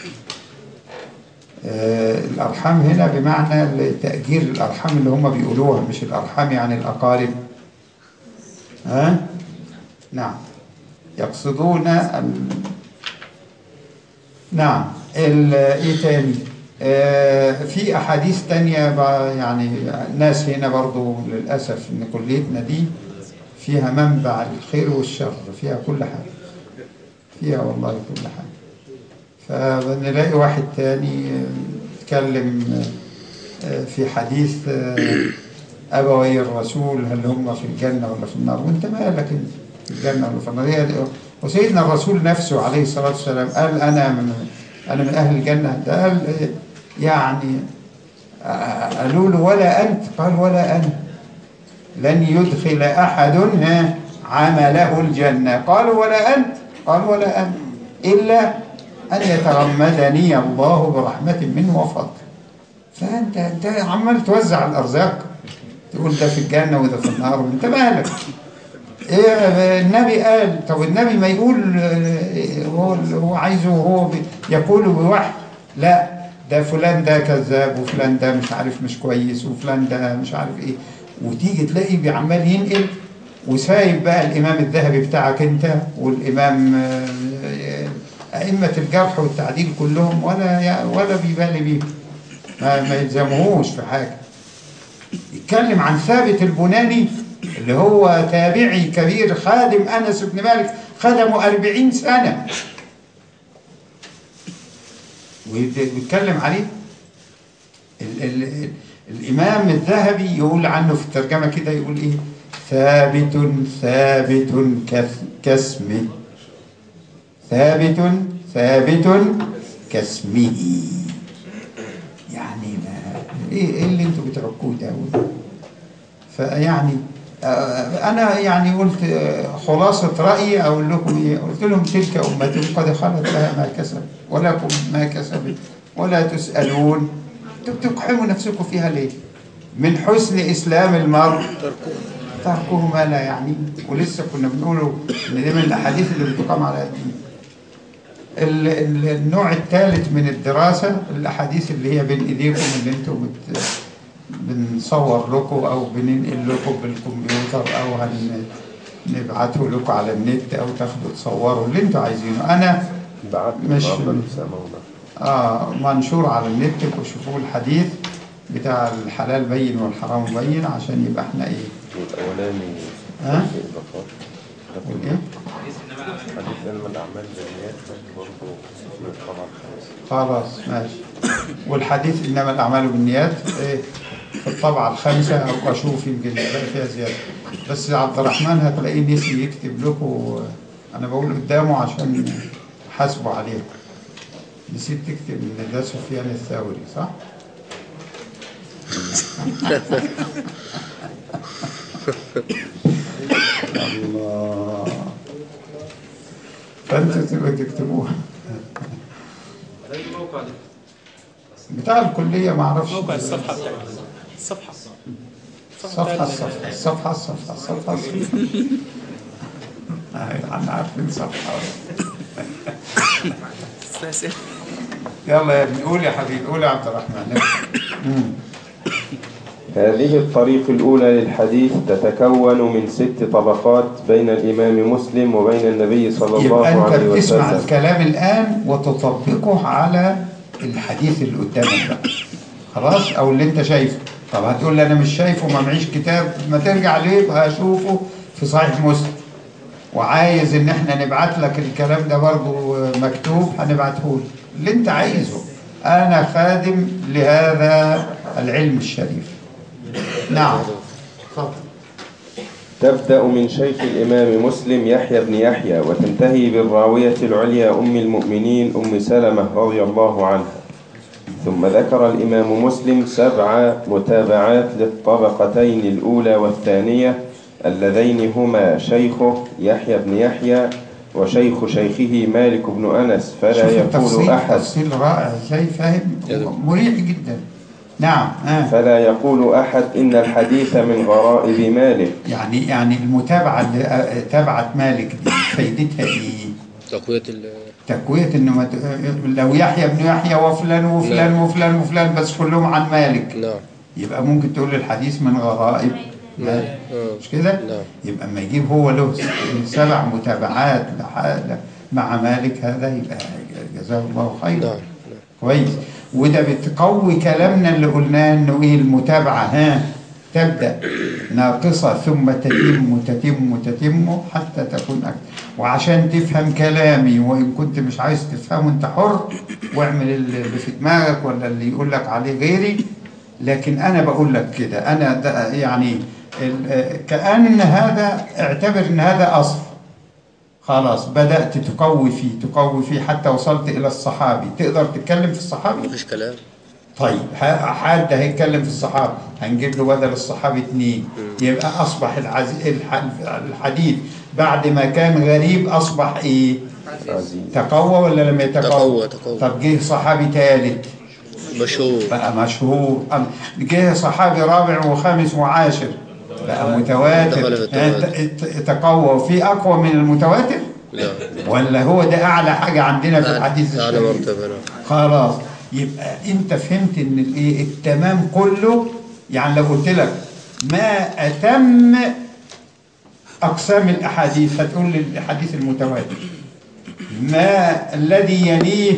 آه، الأرحام هنا بمعنى تأجير الأرحام اللي هم بيقولوها مش الأرحام يعني الأقارب ها؟ نعم يقصدون ال... نعم ال... إيه تاني آه، في أحاديث تانية بقى يعني الناس هنا برضو للأسف إن كليتنا دي فيها منبع الخير والشر فيها كل حاجة فيها والله كل حاجة فبنلاقي واحد تاني يتكلم في حديث أبوي الرسول هل هم في الجنة ولا في النار وانت مالك انت في الجنة ولا في النار هي دي- وسيدنا الرسول نفسه عليه الصلاة والسلام قال أنا من أنا من أهل الجنة ده قال يعني قالوا له ولا أنت قال ولا أنا لن يدخل أحد ها عمله الجنة قالوا ولا أنت قال ولا أنت إلا أن يتغمدني الله برحمة منه وفضل فأنت أنت عمال توزع الأرزاق تقول ده في الجنة وده في النار وأنت مالك إيه النبي قال طب النبي ما يقول آه، هو اللي هو عايزه وهو بي- يقول بوحي لا ده فلان ده كذاب وفلان ده مش عارف مش كويس وفلان ده مش عارف ايه وتيجي تلاقي بيعمال ينقل وسايب بقى الامام الذهبي بتاعك انت والامام آه، ائمه الجرح والتعديل كلهم ولا ولا بيبالي بيهم ما, ما يلزموهوش في حاجه يتكلم عن ثابت البناني اللي هو تابعي كبير خادم انس بن مالك خدمه أربعين سنه ويت- ويتكلم عليه ال ال ال الامام الذهبي يقول عنه في الترجمه كده يقول ايه ثابت ثابت كث- كاسمه ثابت ثابت كاسمه يعني ما ايه إيه اللي انتوا بتعكوه ده فيعني آه، أنا يعني قلت آه، خلاصة رأيي أقول لكم إيه قلت لهم تلك أمة قد خلت لها ما كسبت ولكم ما كسبت ولا تسألون انتوا بتقحموا نفسكم فيها ليه؟ من حسن إسلام المرء تركه ما لا يعنيه ولسه كنا بنقوله إن دي من الأحاديث اللي بتقام على الدين ال- ال- النوع الثالث من الدراسة الأحاديث اللي هي بين إيديكم اللي أنتوا بت بنصور لكم أو بننقل لكم بالكمبيوتر أو هن نبعته لكم على النت أو تاخدوا تصوروا اللي أنتوا عايزينه أنا بعت مش- النهارده لأسامة وده. آه منشور على النت وشوفوا الحديث بتاع الحلال بين والحرام بين عشان يبقى احنا ايه والأولاني ها؟ في إضافات ده كله. والايه حديث علم الأعمال بالنيات برضه من الطبعة الخامسة خلاص ماشي والحديث انما الاعمال بالنيات ايه في الطبعه الخامسه او اشوف يمكن يلاقي فيها زياده بس عبد الرحمن هتلاقيه نسي يكتب لكم انا بقول قدامه عشان حاسبوا عليه نسيت تكتب ان ده سفيان الثوري صح؟ الله فانتوا تبقى تكتبوها على أي موقع ده؟ بتاع الكلية ما اعرفش موقع الصفحة بتاعتنا الصفحة الصفحة الصفحة الصفحة الصفحة الصفحة الصفحة احنا عارفين صفحة استاذ يلا يا ابني قول يا حبيبي قول يا عبد الرحمن مم. هذه الطريق الأولى للحديث تتكون من ست طبقات بين الإمام مسلم وبين النبي صلى الله يبقى انت عليه بتسمع وسلم الكلام الآن وتطبقه على الحديث اللي قدامك بقى خلاص او اللي انت شايفه طب هتقول لي انا مش شايفه ما معيش كتاب ما ترجع ليه يبقى اشوفه في صحيح مسلم وعايز ان احنا نبعت لك الكلام ده برضو مكتوب هنبعته لك اللي انت عايزه انا خادم لهذا العلم الشريف نعم اتفضل تبدأ من شيخ الإمام مسلم يحيى بن يحيى وتنتهي بالراوية العليا أم المؤمنين أم سلمة رضي الله عنها ثم ذكر الإمام مسلم سبع متابعات للطبقتين الأولى والثانية اللذين هما شيخه يحيى بن يحيى وشيخ شيخه مالك بن أنس فلا شوف يقول التفصيل أحد تفصيل رائع ازاي فاهم مريح جدا نعم آه. فلا يقول أحد إن الحديث من غرائب مالك يعني يعني المتابعه اللي آه، تابعت مالك دي فايدتها ايه؟ تقوية ال تقويه انه ما ت- لو يحيى بن يحيى وفلان وفلان نعم. وفلان وفلان بس كلهم عن مالك نعم يبقى ممكن تقول الحديث من غرائب مالك آه. مش كده؟ نعم. يبقى اما يجيب هو له سبع متابعات لح- مع مالك هذا يبقى جزاه الله خيرا نعم نعم كويس وده بتقوي كلامنا اللي قلناه انه ايه المتابعه ها تبدا ناقصه ثم تتم تتم تتم حتى تكون اكثر وعشان تفهم كلامي وان كنت مش عايز تفهمه انت حر واعمل اللي في دماغك ولا اللي يقول لك عليه غيري لكن انا بقول لك كده انا ده يعني ال- كأن هذا اعتبر ان هذا اصل خلاص بدأت تقوي فيه تقوي فيه حتى وصلت إلى الصحابي تقدر تتكلم في الصحابي؟ مفيش كلام طيب ه- حد هيتكلم في الصحابي هنجيب له بدل الصحابي اتنين يبقى أصبح العز... الح... الحديث بعد ما كان غريب أصبح إيه؟ عزيز تقوى ولا لم يتقوى؟ تقوى- تقوى. طب جه صحابي ثالث مشهور بقى مشهور أم- جه صحابي رابع وخامس وعاشر بقى متواتر دخل في التواتر. ها، ت- ت- تقوى وفي أقوى من المتواتر؟ لا ولا هو ده اعلى حاجه عندنا في أعلى- الحديث أعلى الشريف مرتبة نعم خلاص يبقى انت فهمت ان الايه التمام كله يعني لو قلت لك ما اتم اقسام الاحاديث هتقول لي الحديث المتواتر ما الذي يليه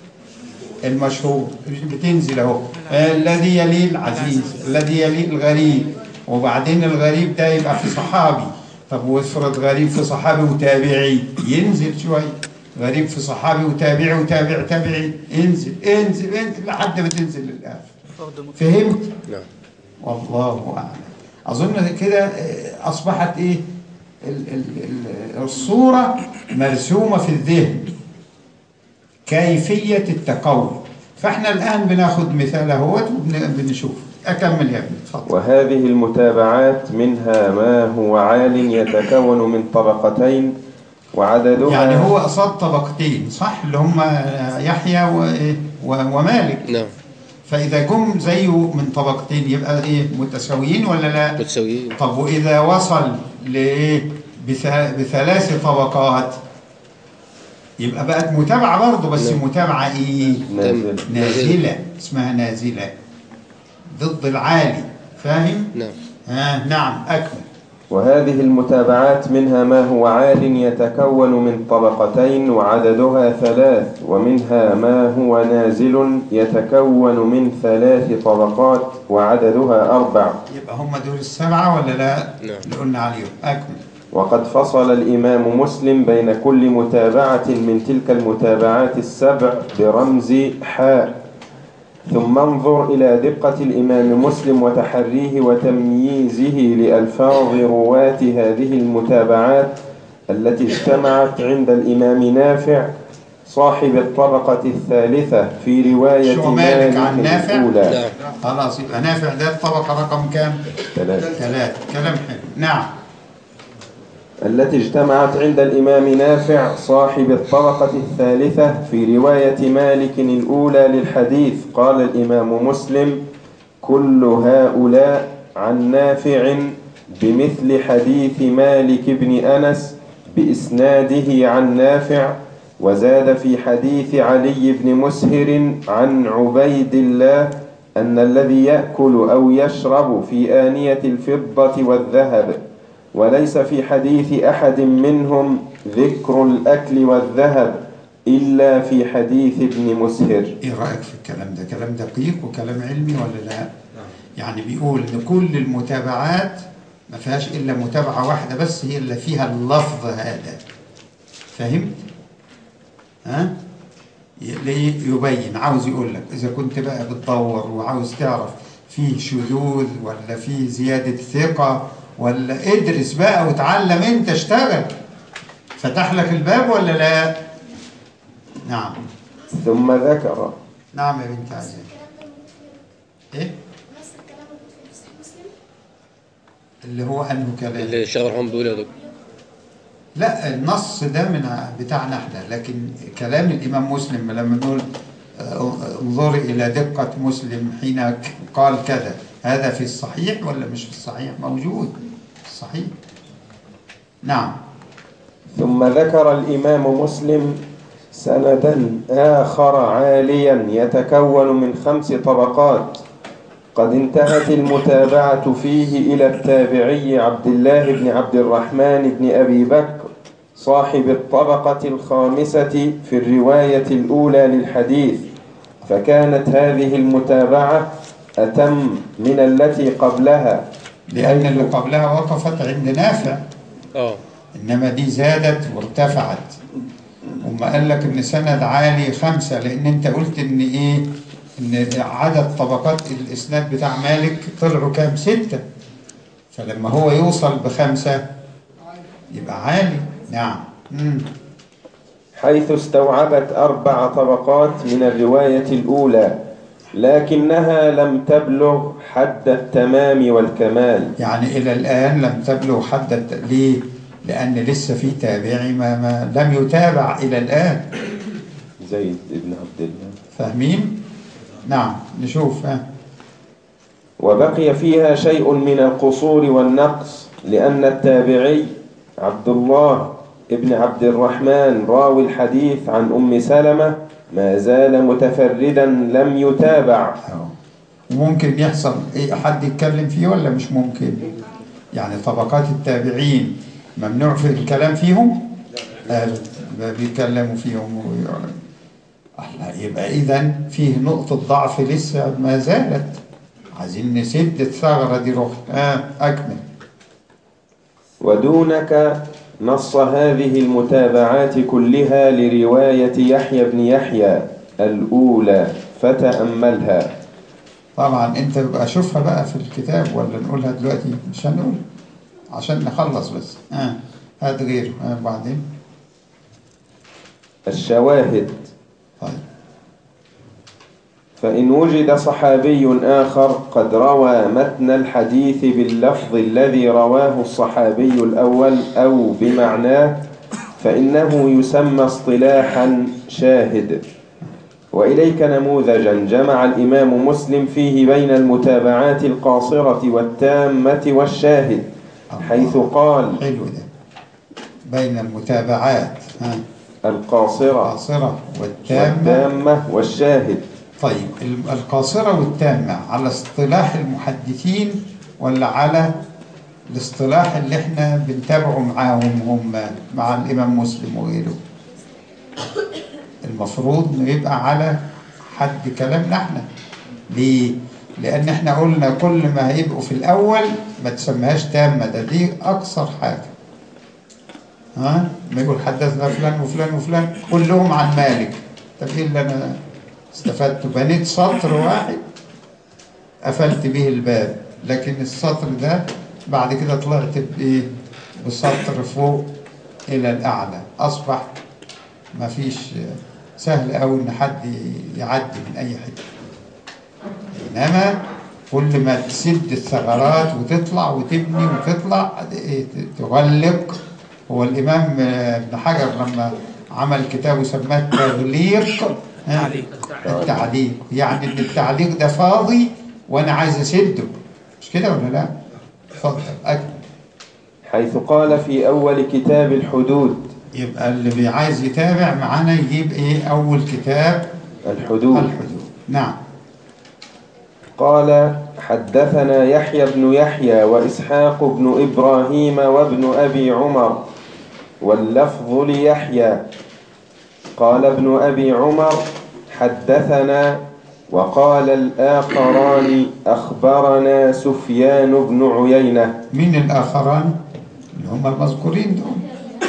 المشهور بتنزل اهو الذي يليه العزيز الذي يليه الغريب وبعدين الغريب ده يبقى في صحابي طب وافرض غريب في صحابي وتابعي ينزل شويه غريب في صحابي وتابعي وتابع تابعي انزل انزل انزل لحد ما تنزل للاخر فهمت؟ نعم والله اعلم اظن كده آه، اصبحت ايه ال- ال- ال- الصوره مرسومه في الذهن كيفيه التقوي فاحنا الان بناخد مثال اهوت وبنشوف اكمل يا ابني اتفضل وهذه المتابعات منها ما هو عال يتكون من طبقتين وعددها يعني هو قصاد طبقتين صح اللي هم يحيى و... و... ومالك نعم فاذا جم زيه من طبقتين يبقى ايه متساويين ولا لا متساويين طب واذا وصل لايه بث... بثلاث طبقات يبقى بقت متابعه برضه بس نعم. متابعه ايه نازل نازله اسمها نازله ضد العالي فاهم نعم آه نعم اكمل وهذه المتابعات منها ما هو عال يتكون من طبقتين وعددها ثلاث ومنها ما هو نازل يتكون من ثلاث طبقات وعددها أربع يبقى هم دول السبعه ولا لا نعم. اللي قلنا عليهم اكمل وقد فصل الإمام مسلم بين كل متابعة من تلك المتابعات السبع برمز حاء ثم انظر إلى دقة الإمام مسلم وتحريه وتمييزه لألفاظ رواة هذه المتابعات التي اجتمعت عند الإمام نافع صاحب الطبقة الثالثة في رواية شو مالك عن مالك نافع؟ الأولى نعم خلاص يبقى نافع ده الطبقه رقم كام ثلاثة ثلاثة كلام حلو نعم التي اجتمعت عند الإمام نافع صاحب الطبقة الثالثة في رواية مالك الأولى للحديث قال الإمام مسلم كل هؤلاء عن نافع بمثل حديث مالك بن أنس بإسناده عن نافع وزاد في حديث علي بن مسهر عن عبيد الله أن الذي يأكل أو يشرب في آنية الفضة والذهب وليس في حديث أحد منهم ذكر الأكل والذهب إلا في حديث ابن مسهر ايه رايك في الكلام ده كلام دقيق وكلام علمي ولا لا يعني بيقول ان كل المتابعات ما فيهاش الا متابعه واحده بس هي اللي فيها اللفظ هذا فهمت ها ي- ليه يبين عاوز يقول لك اذا كنت بقى بتدور وعاوز تعرف فيه شذوذ ولا فيه زياده ثقه ولا ادرس بقى وتعلم انت اشتغل فتح لك الباب ولا لا نعم ثم ذكر نعم يا بنت عزيز ايه نفس الكلام موجود في صحيح مسلم اللي هو انه كلام اللي الشيخ رحمه بيقول يا دكتور لا النص ده من ع- بتاعنا احنا لكن كلام الامام مسلم لما نقول آه، انظري الى دقه مسلم حين ك- قال كذا هذا في الصحيح ولا مش في الصحيح موجود في الصحيح نعم ثم ذكر الإمام مسلم سندا آخر عاليا يتكون من خمس طبقات قد انتهت المتابعة فيه إلى التابعي عبد الله بن عبد الرحمن بن أبي بكر صاحب الطبقة الخامسة في الرواية الأولى للحديث فكانت هذه المتابعة أتم من التي قبلها لان اللي قبلها وقفت عند نافع اه انما دي زادت وارتفعت وما قال لك ان سند عالي خمسة لان انت قلت ان ايه ان عدد طبقات الاسناد بتاع مالك طلعوا كام ستة فلما هو يوصل بخمسة يبقى عالي نعم مم. حيث استوعبت أربع طبقات من الرواية الأولى لكنها لم تبلغ حد التمام والكمال يعني الى الان لم تبلغ حد الت- ليه لان لسه في تابعي ما, ما لم يتابع الى الان زيد بن عبد الله فاهمين نعم نشوف ها وبقي فيها شيء من القصور والنقص لأن التابعي عبد الله ابن عبد الرحمن راوي الحديث عن أم سلمة ما زال متفردا لم يتابع أهو. وممكن يحصل ايه حد يتكلم فيه ولا مش ممكن يعني طبقات التابعين ممنوع في الكلام فيهم لا لا بيتكلموا فيهم ويقعد. الله يبقى اذا فيه نقطة ضعف لسه ما زالت عايزين نسد الثغرة دي روح آه أكمل ودونك نص هذه المتابعات كلها لرواية يحيى بن يحيى الأولى فتأملها طبعا انت بقى شوفها بقى في الكتاب ولا نقولها دلوقتي مش هنقول عشان نخلص بس اه هات غيره آه بعدين الشواهد طيب فإن وجد صحابي آخر قد روى متن الحديث باللفظ الذي رواه الصحابي الأول أو بمعناه فإنه يسمى اصطلاحا شاهد وإليك نموذجا جمع الإمام مسلم فيه بين المتابعات القاصرة والتامة والشاهد حيث قال حلو ده بين المتابعات ها القاصرة القاصرة والتامة والتامة والشاهد طيب ال- القاصرة والتامة على اصطلاح المحدثين ولا على الاصطلاح اللي احنا بنتابعه معاهم هم مع الإمام مسلم وغيره المفروض انه يبقى على حد كلامنا احنا ليه؟ لأن احنا قلنا كل ما هيبقوا في الأول ما تسميهاش تامة ده دي أقصر حاجة ها؟ ما يقول حدثنا فلان وفلان وفلان كلهم عن مالك طب ايه اللي انا استفدت بنيت سطر واحد قفلت به الباب لكن السطر ده بعد كده طلعت بايه بسطر فوق الى الاعلى اصبح ما فيش سهل قوي ان حد يعدي من اي حته انما كل ما تسد الثغرات وتطلع وتبني وتطلع إيه، تغلق هو الامام ابن حجر لما عمل كتابه سماه التغليق ها؟ التعليق يعني ان التعليق ده فاضي وانا عايز اسده مش كده ولا لا؟ اتفضل أكمل. حيث قال في أول كتاب الحدود يبقى اللي بي- عايز يتابع معانا يجيب ايه اول كتاب الحدود الحدود نعم قال حدثنا يحيى بن يحيى وإسحاق بن إبراهيم وابن أبي عمر واللفظ ليحيى قال ابن أبي عمر حدثنا وقال الآخران أخبرنا سفيان بن عيينة مين الاخران اللي هم المذكورين دول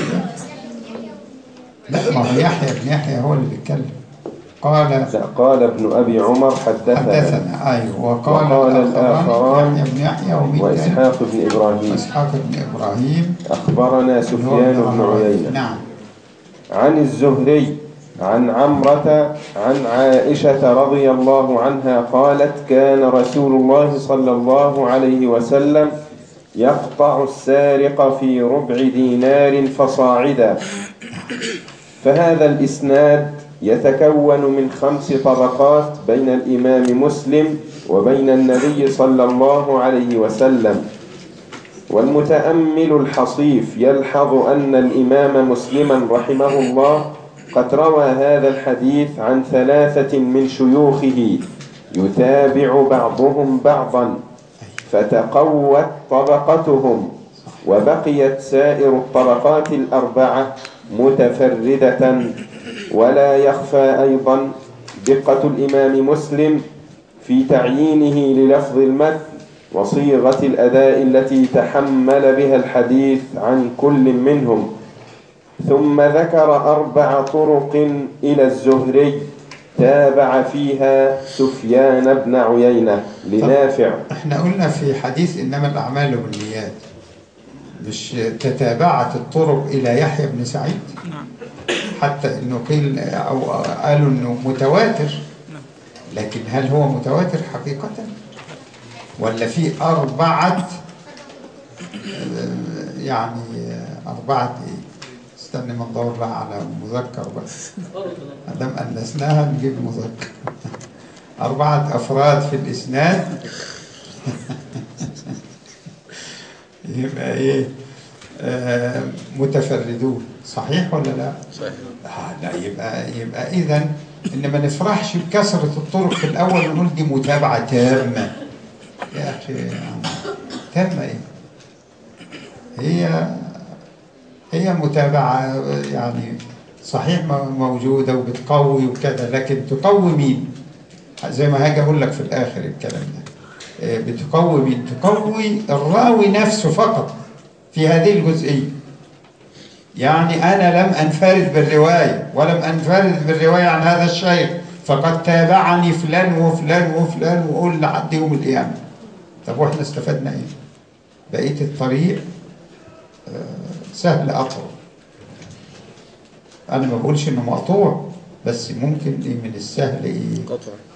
لا ما هو يحيى بن يحيى هو اللي بيتكلم قال لا قال ابن أبي عمر حدثنا حدثنا ايوه وقال, وقال الاخران الآخران يحيى بن يحيى ومين تاني؟ وإسحاق بن إبراهيم اسحاق بن ابراهيم أخبرنا اللي هو سفيان بن ابن عيينة نعم عن الزهري عن عمرة عن عائشة رضي الله عنها قالت كان رسول الله صلى الله عليه وسلم يقطع السارق في ربع دينار فصاعدا فهذا الإسناد يتكون من خمس طبقات بين الإمام مسلم وبين النبي صلى الله عليه وسلم والمتأمل الحصيف يلحظ أن الإمام مسلما رحمه الله قد روى هذا الحديث عن ثلاثة من شيوخه يتابع بعضهم بعضا فتقوت طبقتهم وبقيت سائر الطبقات الأربعة متفردة ولا يخفى أيضا دقة الإمام مسلم في تعيينه للفظ المتن وصيغة الأداء التي تحمل بها الحديث عن كل منهم ثم ذكر أربع طرق إلى الزهري تابع فيها سفيان بن عيينة لنافع احنا قلنا في حديث انما الاعمال بالنيات مش تتابعت الطرق الى يحيى بن سعيد نعم حتى انه قيل او قالوا انه متواتر لكن هل هو متواتر حقيقة ولا في أربعة آه، يعني آه، أربعة إيه؟ استنى ما ندور لها على مذكر بس ما دام أنسناها نجيب مذكر أربعة أفراد في الإسناد يبقى إيه آه متفردون صحيح ولا لا؟ صحيح آه لا يبقى يبقى اذا ان ما نفرحش بكثره الطرق في الاول ونقول دي متابعه تامه يا اخي يعني تامه ايه؟ هي هي متابعه يعني صحيح م- موجوده وبتقوي وكذا لكن تقوي مين؟ زي ما هاجي اقول لك في الاخر الكلام ده آه، بتقوي مين؟ تقوي الراوي نفسه فقط في هذه الجزئيه يعني أنا لم أنفرد بالرواية ولم أنفرد بالرواية عن هذا الشيخ فقد تابعني فلان وفلان وفلان وقول لحد يوم القيامة طب وإحنا استفدنا إيه؟ بقية الطريق آه، سهل أقرأ أنا ما بقولش إنه مقطوع بس ممكن إيه من السهل إيه؟ قطع قطع.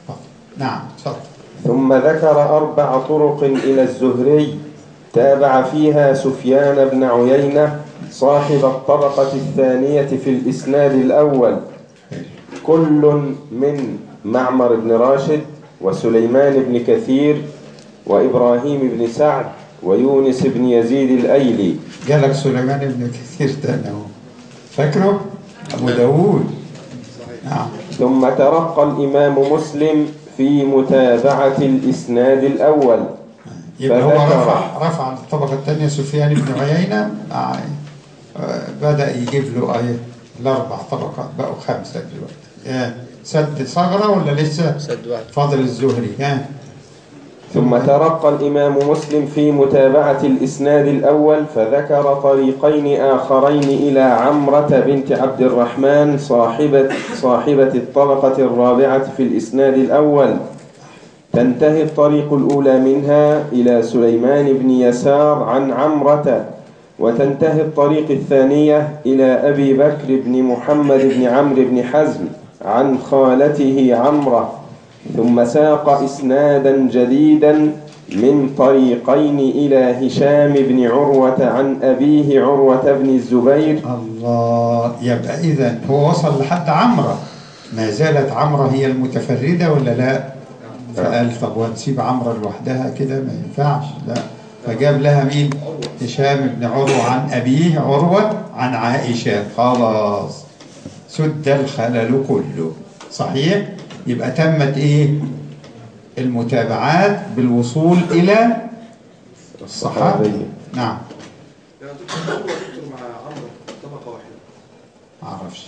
نعم تفضل ثم ذكر أربع طرق إلى الزهري تابع فيها سفيان بن عيينة صاحب الطبقة الثانية في الإسناد الأول كل من معمر بن راشد وسليمان بن كثير وإبراهيم بن سعد ويونس بن يزيد الأيلي جالك سليمان بن كثير تاني اهو فاكره؟ أبو داوود نعم ثم ترقى الإمام مسلم في متابعة الإسناد الأول يبقى هو فذكر- رفع رفع الطبقة الثانية سفيان بن عيينة مع آه، بدأ يجيب له آية الأربع طبقات بقوا خمسة دلوقتي آه، سد ثغرة ولا لسه؟ سد واحد فاضل الزهري ها ثم ترقى الإمام مسلم في متابعة الإسناد الأول فذكر طريقين آخرين إلى عمرة بنت عبد الرحمن صاحبة صاحبة الطبقة الرابعة في الإسناد الأول تنتهي الطريق الأولى منها إلى سليمان بن يسار عن عمرة وتنتهي الطريق الثانية إلى أبي بكر بن محمد بن عمرو بن حزم عن خالته عمرة ثم ساق إسنادا جديدا من طريقين إلى هشام بن عروة عن أبيه عروة بن الزبير الله يبقى إذا هو وصل لحد عمرة ما زالت عمرة هي المتفردة ولا لا؟ فقال طب ونسيب عمرة لوحدها كده ما ينفعش لا فجاب لها مين؟ هشام بن عروة عن أبيه عروة عن عائشة خلاص سد الخلل كله صحيح؟ يبقى تمت إيه؟ المتابعات بالوصول إلى الصحابة نعم يا دكتور هو دكتور مع عمرو طبقة واحدة معرفش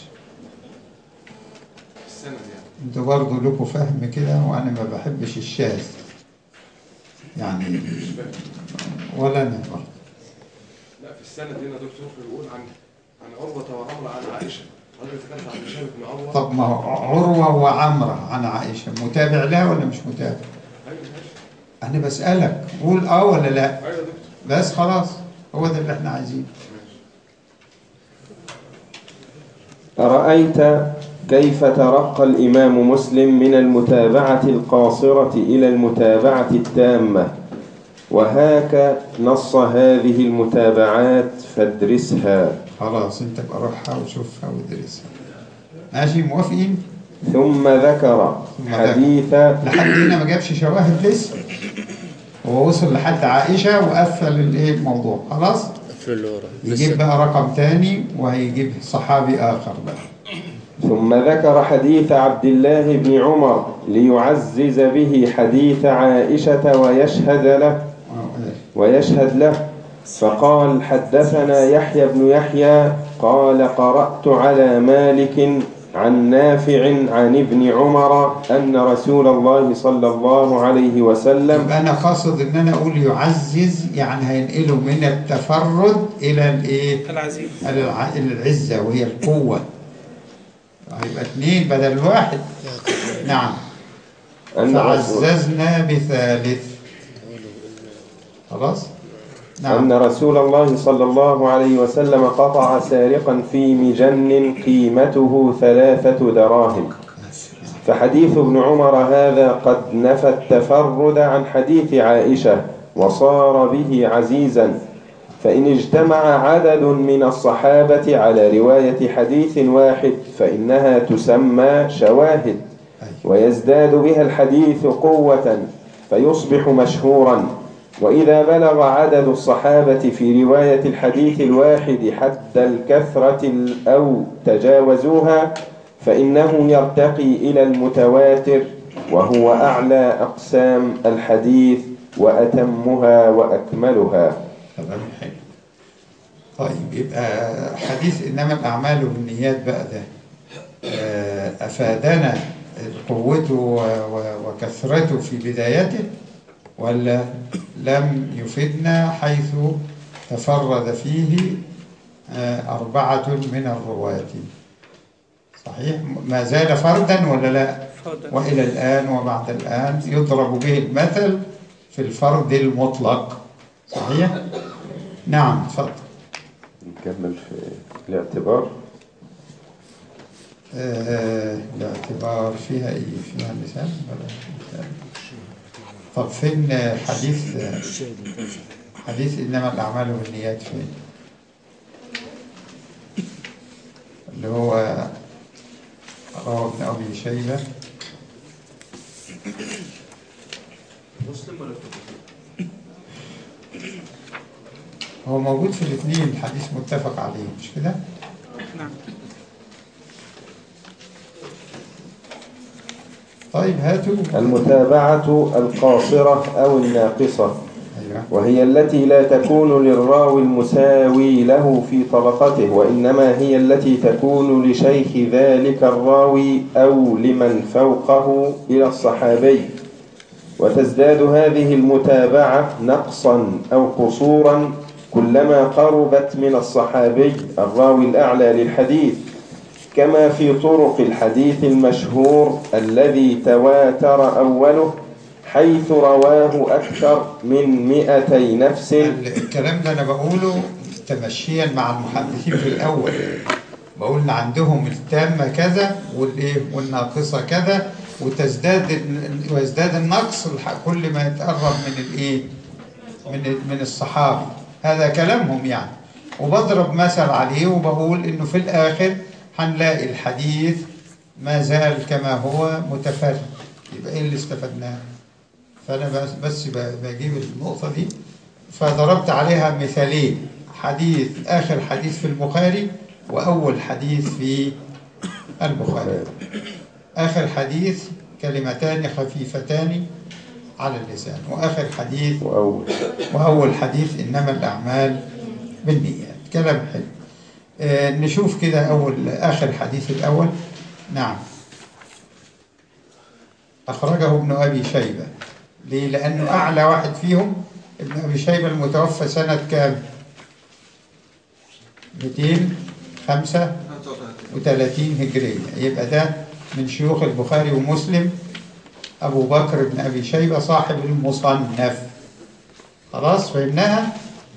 في السند يعني انتوا برضه لكم فهم كده وانا ما بحبش الشاذ يعني مش فاهم ولا انا برضه لا في السند هنا دكتور بيقول عن عن عروة وعمرو عن عائشة حضرتك ذكرت عن هشام بن عروة طب ما هو عروه وعمره عن عائشه متابع لها ولا مش متابع؟ ايوه ماشي انا بسالك قول اه ولا لا؟ ايوه يا دكتور بس خلاص هو ده اللي احنا عايزينه أرأيت كيف ترقى الإمام مسلم من المتابعة القاصرة إلى المتابعة التامة وهاك نص هذه المتابعات فادرسها خلاص انت بقى روحها وشوفها وادرسها ماشي موافقين؟ ثم ذكر ثم ذكر. حديث لحد هنا ما جابش شواهد لسه هو وصل لحد عائشه وقفل الايه الموضوع خلاص؟ قفل اللي ورا يجيب لسه بقى رقم تاني وهيجيب صحابي آخر بقى ثم ذكر حديث عبد الله بن عمر ليعزز به حديث عائشة ويشهد له ويشهد له فقال حدثنا يحيى بن يحيى قال قرأت على مالك عن نافع عن ابن عمر أن رسول الله صلى الله عليه وسلم يبقى أنا قاصد إن أنا أقول يعزز يعني هينقله من التفرد إلى الإيه؟ العزيز إلى الع- إلى العزة وهي القوة هيبقى اثنين بدل واحد نعم أن رسول, فعززنا بثالث خلاص؟ نعم أن رسول الله صلى الله عليه وسلم قطع سارقا في مجن قيمته ثلاثة دراهم فحديث ابن عمر هذا قد نفى التفرد عن حديث عائشة وصار به عزيزا فإن اجتمع عدد من الصحابة على رواية حديث واحد فإنها تسمى شواهد ويزداد بها الحديث قوة فيصبح مشهورا وإذا بلغ عدد الصحابة في رواية الحديث الواحد حد الكثرة أو تجاوزوها فإنه يرتقي إلى المتواتر وهو أعلى أقسام الحديث وأتمها وأكملها كلام حلو طيب يبقى حديث إنما الأعمال بالنيات بقى ده آه، أفادنا قوته و- و- وكثرته في بدايته ولا لم يفدنا حيث تفرد فيه آه، أربعة من الرواة صحيح ما زال فردا ولا لا فردا. وإلى الآن وبعد الآن يضرب به المثل في الفرد المطلق صحيح نعم تفضل نكمل في الاعتبار آه، الاعتبار فيها ايه فيها مثال ولا مثال طب فين آه، حديث آه، حديث انما الاعمال بالنيات فين اللي هو رواه ابن ابي شيبه مسلم ولا كتب؟ هو موجود في الاثنين الحديث متفق عليه مش كده نعم طيب هاتوا المتابعة القاصرة أو الناقصة ايوه وهي التي لا تكون للراوي المساوي له في طبقته وإنما هي التي تكون لشيخ ذلك الراوي أو لمن فوقه إلى الصحابي وتزداد هذه المتابعة نقصا أو قصورا كلما قربت من الصحابي الراوي الأعلى للحديث كما في طرق الحديث المشهور الذي تواتر أوله حيث رواه أكثر من مئتي نفس الكلام ده انا بقوله تمشيا مع المحدثين في الاول بقول ان عندهم التامه كذا والايه والناقصه كذا وتزداد ويزداد النقص الح- كل ما يتقرب من الايه من من الصحابي هذا كلامهم يعني وبضرب مثل عليه وبقول انه في الاخر هنلاقي الحديث ما زال كما هو متفرد يبقى ايه اللي استفدناه فانا بس بس ب- بجيب النقطه دي فضربت عليها مثالين حديث اخر حديث في البخاري واول حديث في البخاري اخر حديث كلمتان خفيفتان على اللسان واخر حديث وأول واول حديث انما الاعمال بالنيات كلام حلو آه نشوف كده اول اخر حديث الاول نعم اخرجه ابن ابي شيبه ليه لانه اعلى واحد فيهم ابن ابي شيبه المتوفى سنه كام 235 هجريه يبقى ده من شيوخ البخاري ومسلم ابو بكر بن ابي شيبه صاحب المصنف خلاص فهمناها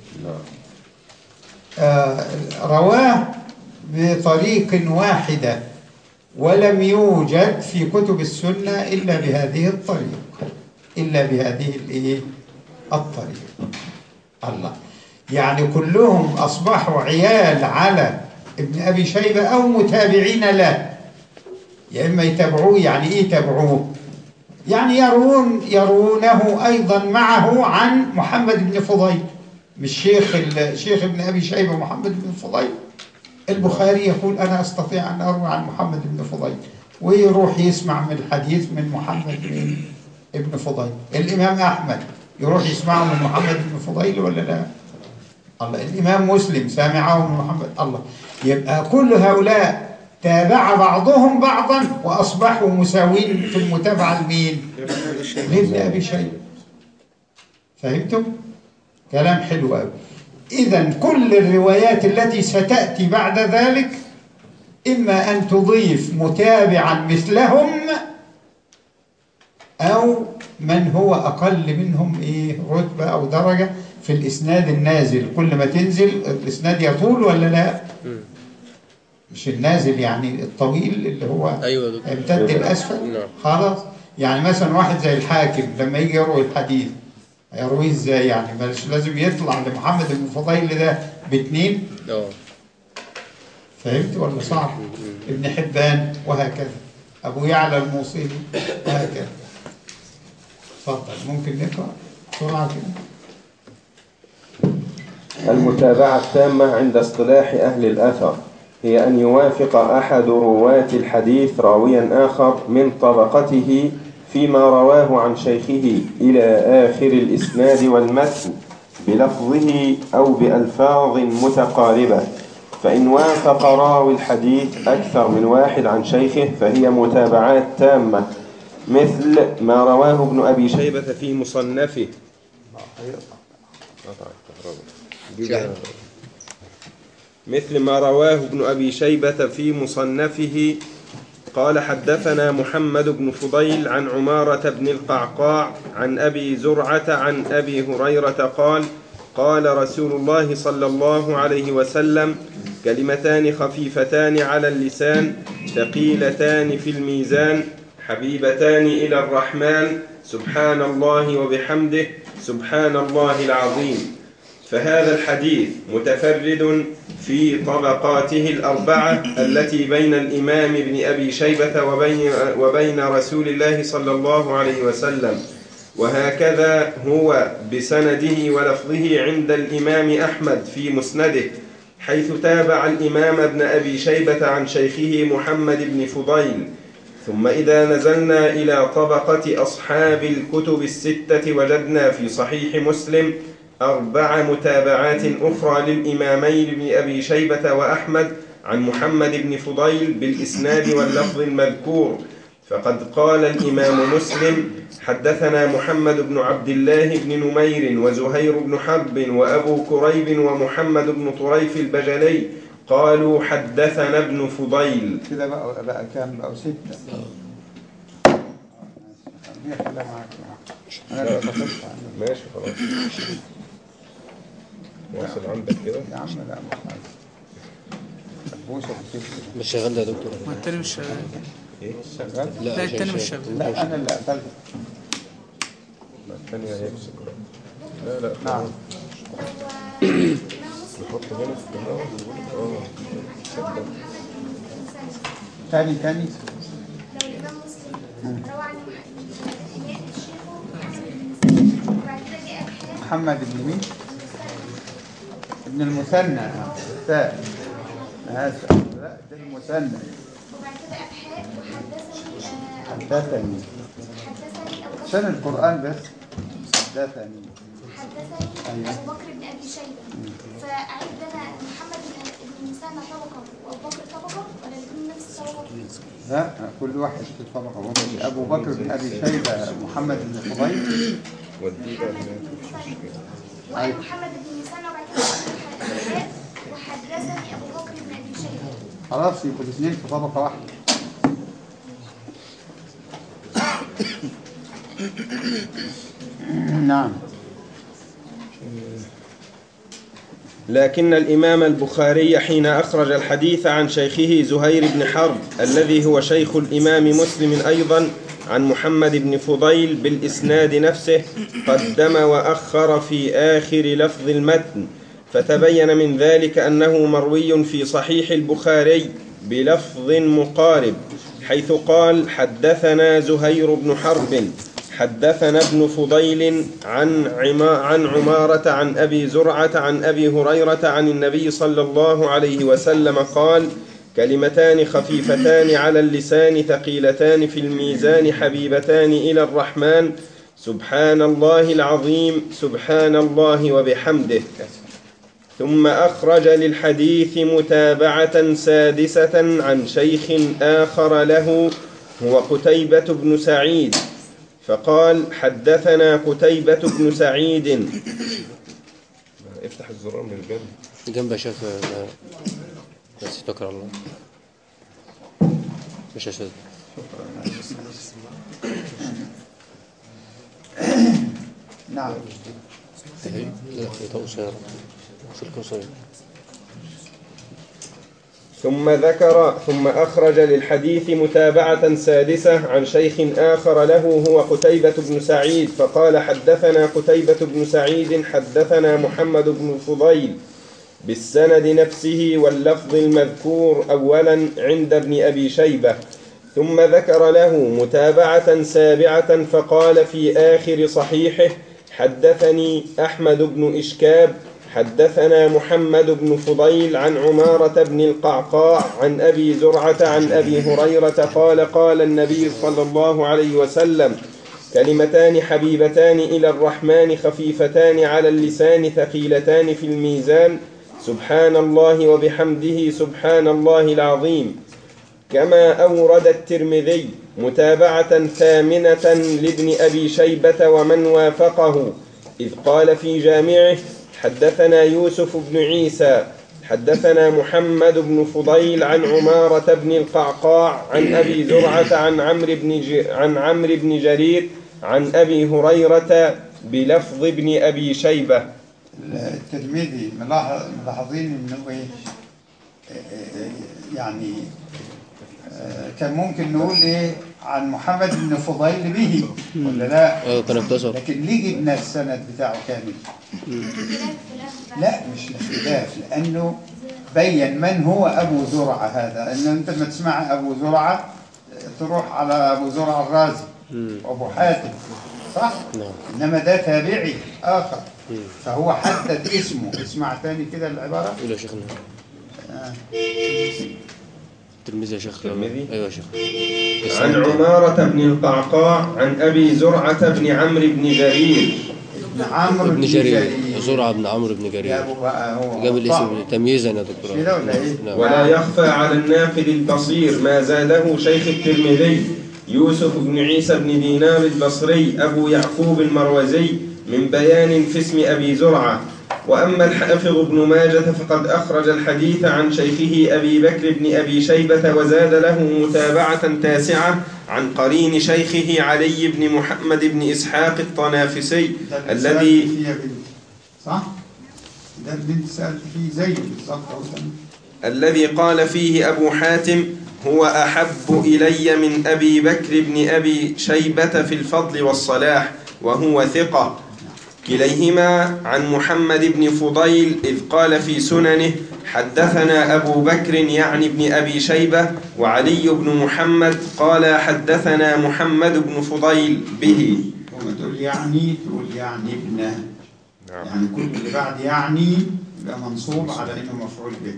آه رواه بطريق واحدة ولم يوجد في كتب السنة إلا بهذه الطريق إلا بهذه الإيه؟ الطريق الله يعني كلهم أصبحوا عيال على ابن أبي شيبة أو متابعين له يا إما يتابعوه يعني إيه يتابعوه يعني يرون يرونه أيضا معه عن محمد بن فضيل مش شيخ ال- شيخ ابن أبي شيبة محمد بن فضيل البخاري يقول أنا أستطيع أن أروي عن محمد بن فضيل ويروح يسمع من الحديث من محمد بن ابن فضيل الإمام أحمد يروح يسمعه من محمد بن فضيل ولا لا الله الإمام مسلم سامعه من محمد الله يبقى كل هؤلاء تابع بعضهم بعضا وأصبحوا مساوين في المتابعة لمين؟ لابن أبي شيبة فهمتم؟ كلام حلو قوي إذا كل الروايات التي ستأتي بعد ذلك إما أن تضيف متابعا مثلهم أو من هو أقل منهم إيه رتبة أو درجة في الإسناد النازل كل ما تنزل الإسناد يطول ولا لا؟ مش النازل يعني الطويل اللي هو ايوه يا دكتور يمتد الأسفل نعم خلاص يعني مثلا واحد زي الحاكم لما يجي يروي الحديث يرويه ازاي يعني مش لازم يطلع لمحمد بن فضيل ده باتنين اه فهمت ولا صعب ابن حبان وهكذا ابو يعلى الموصلي وهكذا اتفضل ممكن نقرا بسرعه كده المتابعة التامة عند اصطلاح أهل الأثر هي أن يوافق أحد رواة الحديث راويا آخر من طبقته فيما رواه عن شيخه إلى آخر الإسناد والمتن بلفظه أو بألفاظ متقاربة فإن وافق راوي الحديث أكثر من واحد عن شيخه فهي متابعات تامة مثل ما رواه ابن أبي شيبة في مصنفه مثل ما رواه ابن أبي شيبة في مصنفه قال حدثنا محمد بن فضيل عن عمارة بن القعقاع عن أبي زرعة عن أبي هريرة قال قال رسول الله صلى الله عليه وسلم كلمتان خفيفتان على اللسان ثقيلتان في الميزان حبيبتان إلى الرحمن سبحان الله وبحمده سبحان الله العظيم فهذا الحديث متفرد في طبقاته الأربعة التي بين الإمام ابن أبي شيبة وبين, وبين رسول الله صلى الله عليه وسلم وهكذا هو بسنده ولفظه عند الإمام أحمد في مسنده حيث تابع الإمام ابن أبي شيبة عن شيخه محمد بن فضيل ثم إذا نزلنا إلى طبقة أصحاب الكتب الستة وجدنا في صحيح مسلم أربع متابعات أخرى للإمامين بن أبي شيبة وأحمد عن محمد بن فضيل بالإسناد واللفظ المذكور فقد قال الإمام مسلم حدثنا محمد بن عبد الله بن نمير وزهير بن حرب وأبو كريب ومحمد بن طريف البجلي قالوا حدثنا ابن فضيل كده بقى بقى كام بقى ستة خليها كلها معاك انا اللي بخش عنه ماشي خلاص واصل عندك كده يا عم لا مش عايز بوسه وستة مش شغال ده يا دكتور ما التاني مش شغال شغال لا عشان التاني مش شغال. شغال لا انا اللي قتلت الثانية هيك لا لا نعم هو إمام مسلم نحط هنا في القناة اه روى عن محمد بن مسلم تاني تاني لو الإمام مسلم روى عن محمد الشيخ محمد بن مسلم وبعد كده جاء الحاج محمد بن مين؟ ابن المثنى تاء آسف لا ده المثنى وبعد كده الحاج وحدثني آه، حدثني حدثني أبو بكر عشان القرآن بس حدثني حدثني أيوة. أبو بكر بن أبي شيبة فأعد أنا محمد بن بن مسلم طبقة وأبو بكر طبقة ولا الاثنين نفس الطبقة؟ لا كل واحد في طبقة واحدة أبو بكر بن أبي شيبة محمد بن فضيل ودي بقى محمد هناك. بن مسلم وقال محمد بن مسلم وبعد كده الحاج وحدثني أبو بكر بن أبي شيبة خلاص يبقوا الاثنين في طبقة واحدة نعم لكن الإمام البخاري حين أخرج الحديث عن شيخه زهير بن حرب الذي هو شيخ الإمام مسلم أيضا عن محمد بن فضيل بالإسناد نفسه قدم وأخر في آخر لفظ المتن فتبين من ذلك أنه مروي في صحيح البخاري بلفظ مقارب حيث قال حدثنا زهير بن حرب حدثنا ابن فضيل عن عما عن عمارة عن أبي زرعة عن أبي هريرة عن النبي صلى الله عليه وسلم قال كلمتان خفيفتان على اللسان ثقيلتان في الميزان حبيبتان إلى الرحمن سبحان الله العظيم سبحان الله وبحمده ثم أخرج للحديث متابعة سادسة عن شيخ آخر له هو قتيبة بن سعيد فقال حدثنا قتيبة بن سعيد افتح الزرار من الجنب جنب يا شيخ آه، بس تكر الله مش أشد نعم هي لا في طاقة قصيرة سلك قصير ثم ذكر ثم أخرج للحديث متابعة سادسة عن شيخ آخر له هو قتيبة بن سعيد فقال حدثنا قتيبة بن سعيد حدثنا محمد بن فضيل بالسند نفسه واللفظ المذكور أولا عند ابن أبي شيبة ثم ذكر له متابعة سابعة فقال في آخر صحيحه حدثني أحمد بن إشكاب حدثنا محمد بن فضيل عن عمارة بن القعقاع عن أبي زرعة عن أبي هريرة قال قال النبي صلى الله عليه وسلم كلمتان حبيبتان إلى الرحمن خفيفتان على اللسان ثقيلتان في الميزان سبحان الله وبحمده سبحان الله العظيم كما أورد الترمذي متابعة ثامنة لابن أبي شيبة ومن وافقه إذ قال في جامعه حدثنا يوسف بن عيسى حدثنا محمد بن فضيل عن عمارة بن القعقاع عن أبي زرعة عن عمرو بن ج... عن عمرو بن جرير عن أبي هريرة بلفظ ابن أبي شيبة الترمذي ملاحظ ملاحظين انه ايه آه، يعني آه، كان ممكن نقول ايه عن محمد بن فضيل به ولا لا ايوه كان اختصر لكن ليه جبنا السند بتاعه كامل لا مش الاختلاف لانه بين من هو ابو زرعه هذا ان انت لما تسمع ابو زرعه تروح على ابو زرعه الرازي وابو حاتم صح نعم انما ده تابعي اخر فهو حدد اسمه اسمع تاني كده العباره قول يا شيخنا آه. تلميذ يا شيخ تلميذي؟ ايوه يا شيخ عن عمارة بن القعقاع عن أبي زرعة بن عمرو بن جرير ابن عمرو ابن جرير زرعة بن عمرو بن جرير جابوا بقى هو جاب الاسم طبعا. تمييزا يا دكتور كده ولا ايه؟ نعم ولا يخفى على الناقد البصير ما زاده شيخ الترمذي يوسف بن عيسى بن دينار البصري أبو يعقوب المروزي من بيان في اسم أبي زرعة وأما الحافظ ابن ماجة فقد أخرج الحديث عن شيخه أبي بكر بن أبي شيبة وزاد له متابعة تاسعة عن قرين شيخه علي بن محمد بن إسحاق الطنافسي ده اللي الذي سألت فيه يا بنت صح؟ ده اللي انت سألت فيه زيه بالظبط أهو تمام. الذي قال فيه أبو حاتم هو أحب إلي من أبي بكر بن أبي شيبة في الفضل والصلاح وهو ثقة كليهما عن محمد بن فضيل إذ قال في سننه حدثنا أبو بكر يعني ابن أبي شيبة وعلي بن محمد قال حدثنا محمد بن فضيل به وما تقول يعني تقول يعني ابن يعني كل اللي بعد يعني يبقى منصوب على انه مفعول به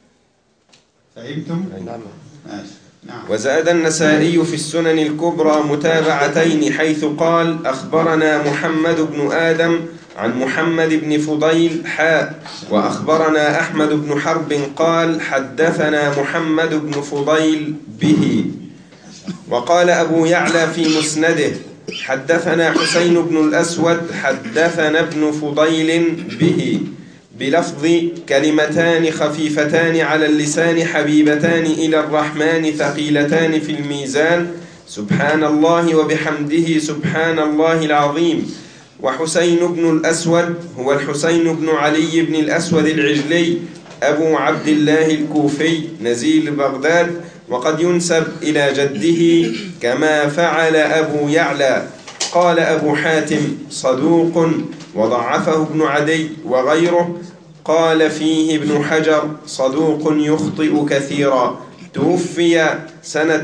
فهمتم؟ نعم ماشي نعم وزاد النسائي في السنن الكبرى متابعتين حيث قال أخبرنا محمد بن آدم عن محمد بن فضيل حاء وأخبرنا أحمد بن حرب قال حدثنا محمد بن فضيل به وقال أبو يعلى في مسنده حدثنا حسين بن الأسود حدثنا ابن فضيل به بلفظ كلمتان خفيفتان على اللسان حبيبتان إلى الرحمن ثقيلتان في الميزان سبحان الله وبحمده سبحان الله العظيم وحسين بن الأسود هو الحسين بن علي بن الأسود العجلي أبو عبد الله الكوفي نزيل بغداد وقد ينسب إلى جده كما فعل أبو يعلى قال أبو حاتم صدوق وضعفه ابن عدي وغيره قال فيه ابن حجر صدوق يخطئ كثيرا توفي سنة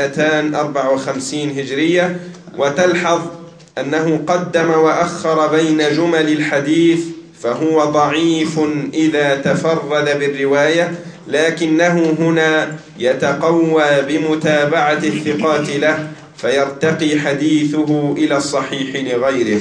254 هجرية وتلحظ أنه قدم وأخر بين جمل الحديث فهو ضعيف إذا تفرد بالرواية لكنه هنا يتقوى بمتابعة الثقات له فيرتقي حديثه إلى الصحيح لغيره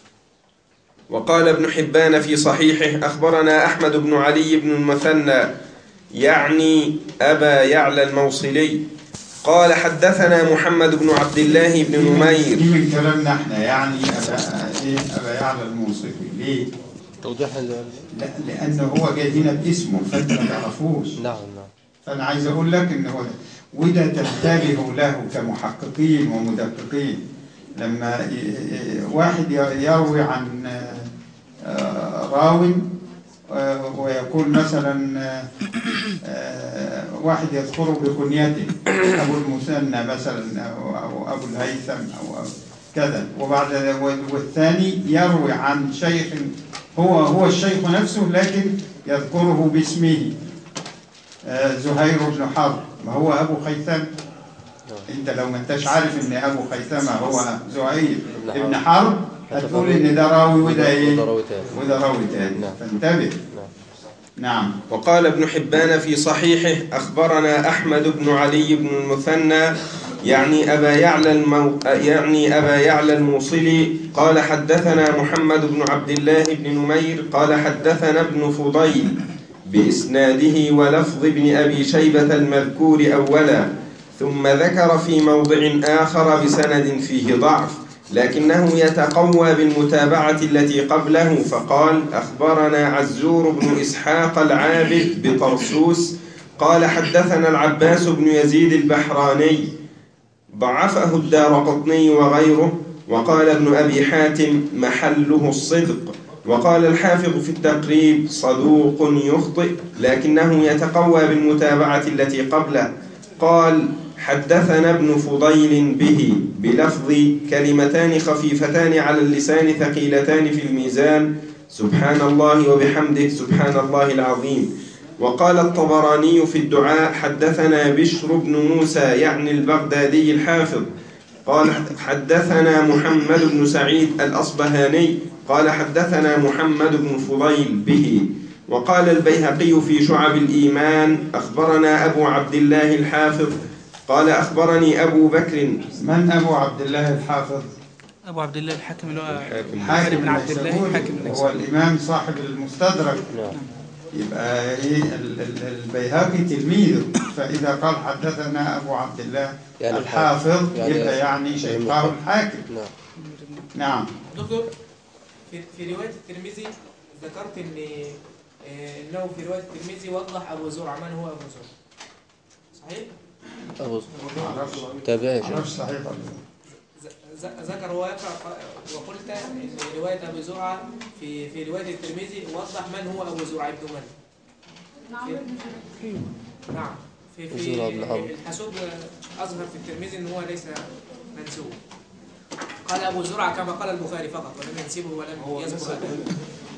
وقال ابن حبان في صحيحه أخبرنا أحمد بن علي بن المثنى يعني أبا يعلى الموصلي قال حدثنا محمد بن عبد الله بن دي نمير من كلامنا احنا يعني أبا إيه أبا يعلى الموصفي ليه؟ توضيح لا لأنه هو جاي هنا باسمه فأنت ما تعرفوش نعم نعم فأنا عايز أقول لك إن هو وده تنتبهوا له كمحققين ومدققين لما ي- ي- واحد ي- يروي عن آه، راو آه، ويقول مثلا آه، آه، واحد يذكره بكنيته أبو المثنى مثلا أو أو أبو الهيثم أو أو كذا وبعد والثاني يروي عن شيخ هو هو الشيخ نفسه لكن يذكره باسمه آه، زهير بن حرب ما هو أبو خيثم أنت لو ما أنتش عارف إن أبو خيثمة هو زهير ابن ابن حرب هتقول إن ده راوي وده إيه وده راوي تاني. وده راوي تاني نعم. فانتبه نعم وقال ابن حبان في صحيحه أخبرنا أحمد بن علي بن المثنى يعني أبا يعلى المو... يعني أبا يعلى الموصلي قال حدثنا محمد بن عبد الله بن نمير قال حدثنا ابن فضيل بإسناده ولفظ ابن أبي شيبة المذكور أولا ثم ذكر في موضع آخر بسند فيه ضعف لكنه يتقوى بالمتابعة التي قبله فقال أخبرنا عزور بن إسحاق العابد بطرسوس قال حدثنا العباس بن يزيد البحراني ضعفه الدار قطني وغيره وقال ابن أبي حاتم محله الصدق وقال الحافظ في التقريب صدوق يخطئ لكنه يتقوى بالمتابعة التي قبله قال حدثنا ابن فضيل به بلفظ كلمتان خفيفتان على اللسان ثقيلتان في الميزان سبحان الله وبحمده سبحان الله العظيم وقال الطبراني في الدعاء حدثنا بشر بن موسى يعني البغدادي الحافظ قال حدثنا محمد بن سعيد الأصبهاني قال حدثنا محمد بن فضيل به وقال البيهقي في شعب الإيمان أخبرنا أبو عبد الله الحافظ قال أخبرني أبو بكر من أبو عبد الله الحافظ؟ ابو عبد الله الحاكم اللي هو الحاكم. حاكم بن عبد الله النيسابوري، حاكم بن هو الإمام صاحب المستدرك نعم يبقى إيه ال- ال- البيهقي تلميذه فإذا قال حدثنا أبو عبد الله يعني الحافظ يعني- يبقى يعني شيخه الحاكم نعم نعم دكتور في, في رواية الترمذي ذكرت ان آه، انه في رواية الترمذي وضح ابو زرعة من هو ابو زرعة صحيح؟ أبو معرفش تابعي يا شيخ. معرفش صحيح ولا لا. ز- ز- ذكر واقع وقلت ان رواية ابو زرعة في في رواية الترمذي وضح من هو ابو زرعة ابن من؟ نعم في في زرعة بن عمرو. الحاسوب اظهر في الترمذي ان هو ليس منسوب قال ابو زرعة كما قال البخاري فقط ولم ينسبه ولم يذكر أباه.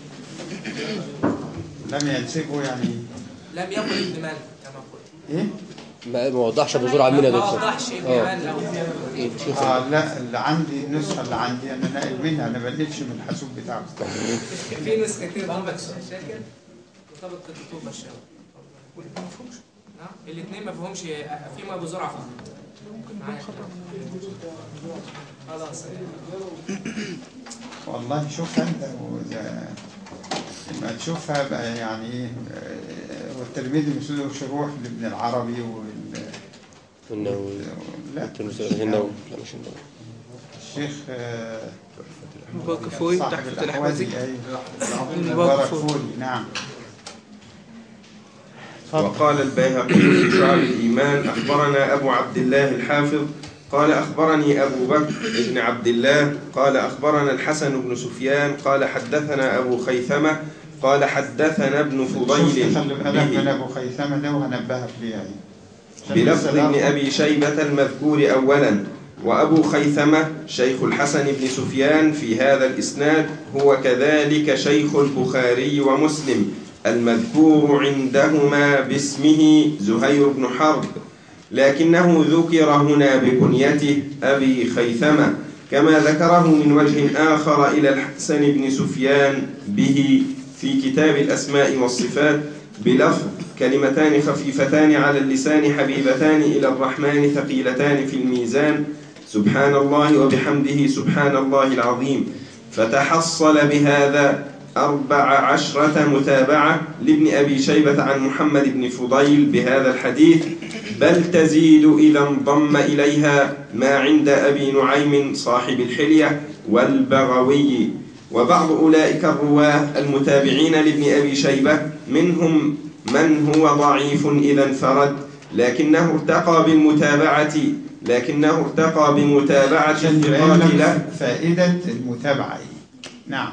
لم ينسبه يعني لم يقل ابن مالك كما قلت إيه؟ ما ما وضحش ابو زرعه مين يا ما دكتور وضحش ابن اه مالك أو- إيه، شيخ آه لا اللي عندي النسخة اللي عندي أنا ناقل منها أنا بنقلش من الحاسوب بتاعه في نسختين طبق شاكر وطبق الدكتور بشار والاثنين ما فيهمش نعم الاثنين ما فيهمش فيهم ابو زرعه فقط معايا. خلاص والله شوف أنت وإذا لما تشوفها بقى يعني إيه آه، والتلميذ مش له شروح لابن العربي وال النووي لا الترمذي النووي لا مش النووي الشيخ آه، مبارك صاحب تحفة الأحوازي الأحوازي أيوه مبارك مبارك فوري. فوري نعم اتفضل. وقال البيهقي في شعب الإيمان أخبرنا أبو عبد الله الحافظ قال أخبرني أبو بكر بن عبد الله قال أخبرنا الحسن بن سفيان قال حدثنا أبو خيثمة قال حدثنا ابن شوف فضيل خلي بالك من به أبو خيثمة ده وهنبهك ليه يعني عشان بلفظ لسه ابن ده- أبي شيبة المذكور أولا وأبو خيثمة شيخ الحسن بن سفيان في هذا الإسناد هو كذلك شيخ البخاري ومسلم المذكور عندهما باسمه زهير بن حرب لكنه ذكر هنا بكنيته أبي خيثمة كما ذكره من وجه آخر إلى الحسن بن سفيان به في كتاب الأسماء والصفات بلفظ كلمتان خفيفتان على اللسان حبيبتان إلى الرحمن ثقيلتان في الميزان سبحان الله وبحمده سبحان الله العظيم فتحصل بهذا أربع عشرة متابعة لابن أبي شيبة عن محمد بن فضيل بهذا الحديث بل تزيد إذا انضم إليها ما عند أبي نعيم صاحب الحلية والبغوي وبعض أولئك الرواة المتابعين لابن أبي شيبة منهم من هو ضعيف إذا انفرد لكنه ارتقى بالمتابعة لكنه ارتقى بمتابعة عشان الثقات يبين له لك فائدة المتابعة إيه. نعم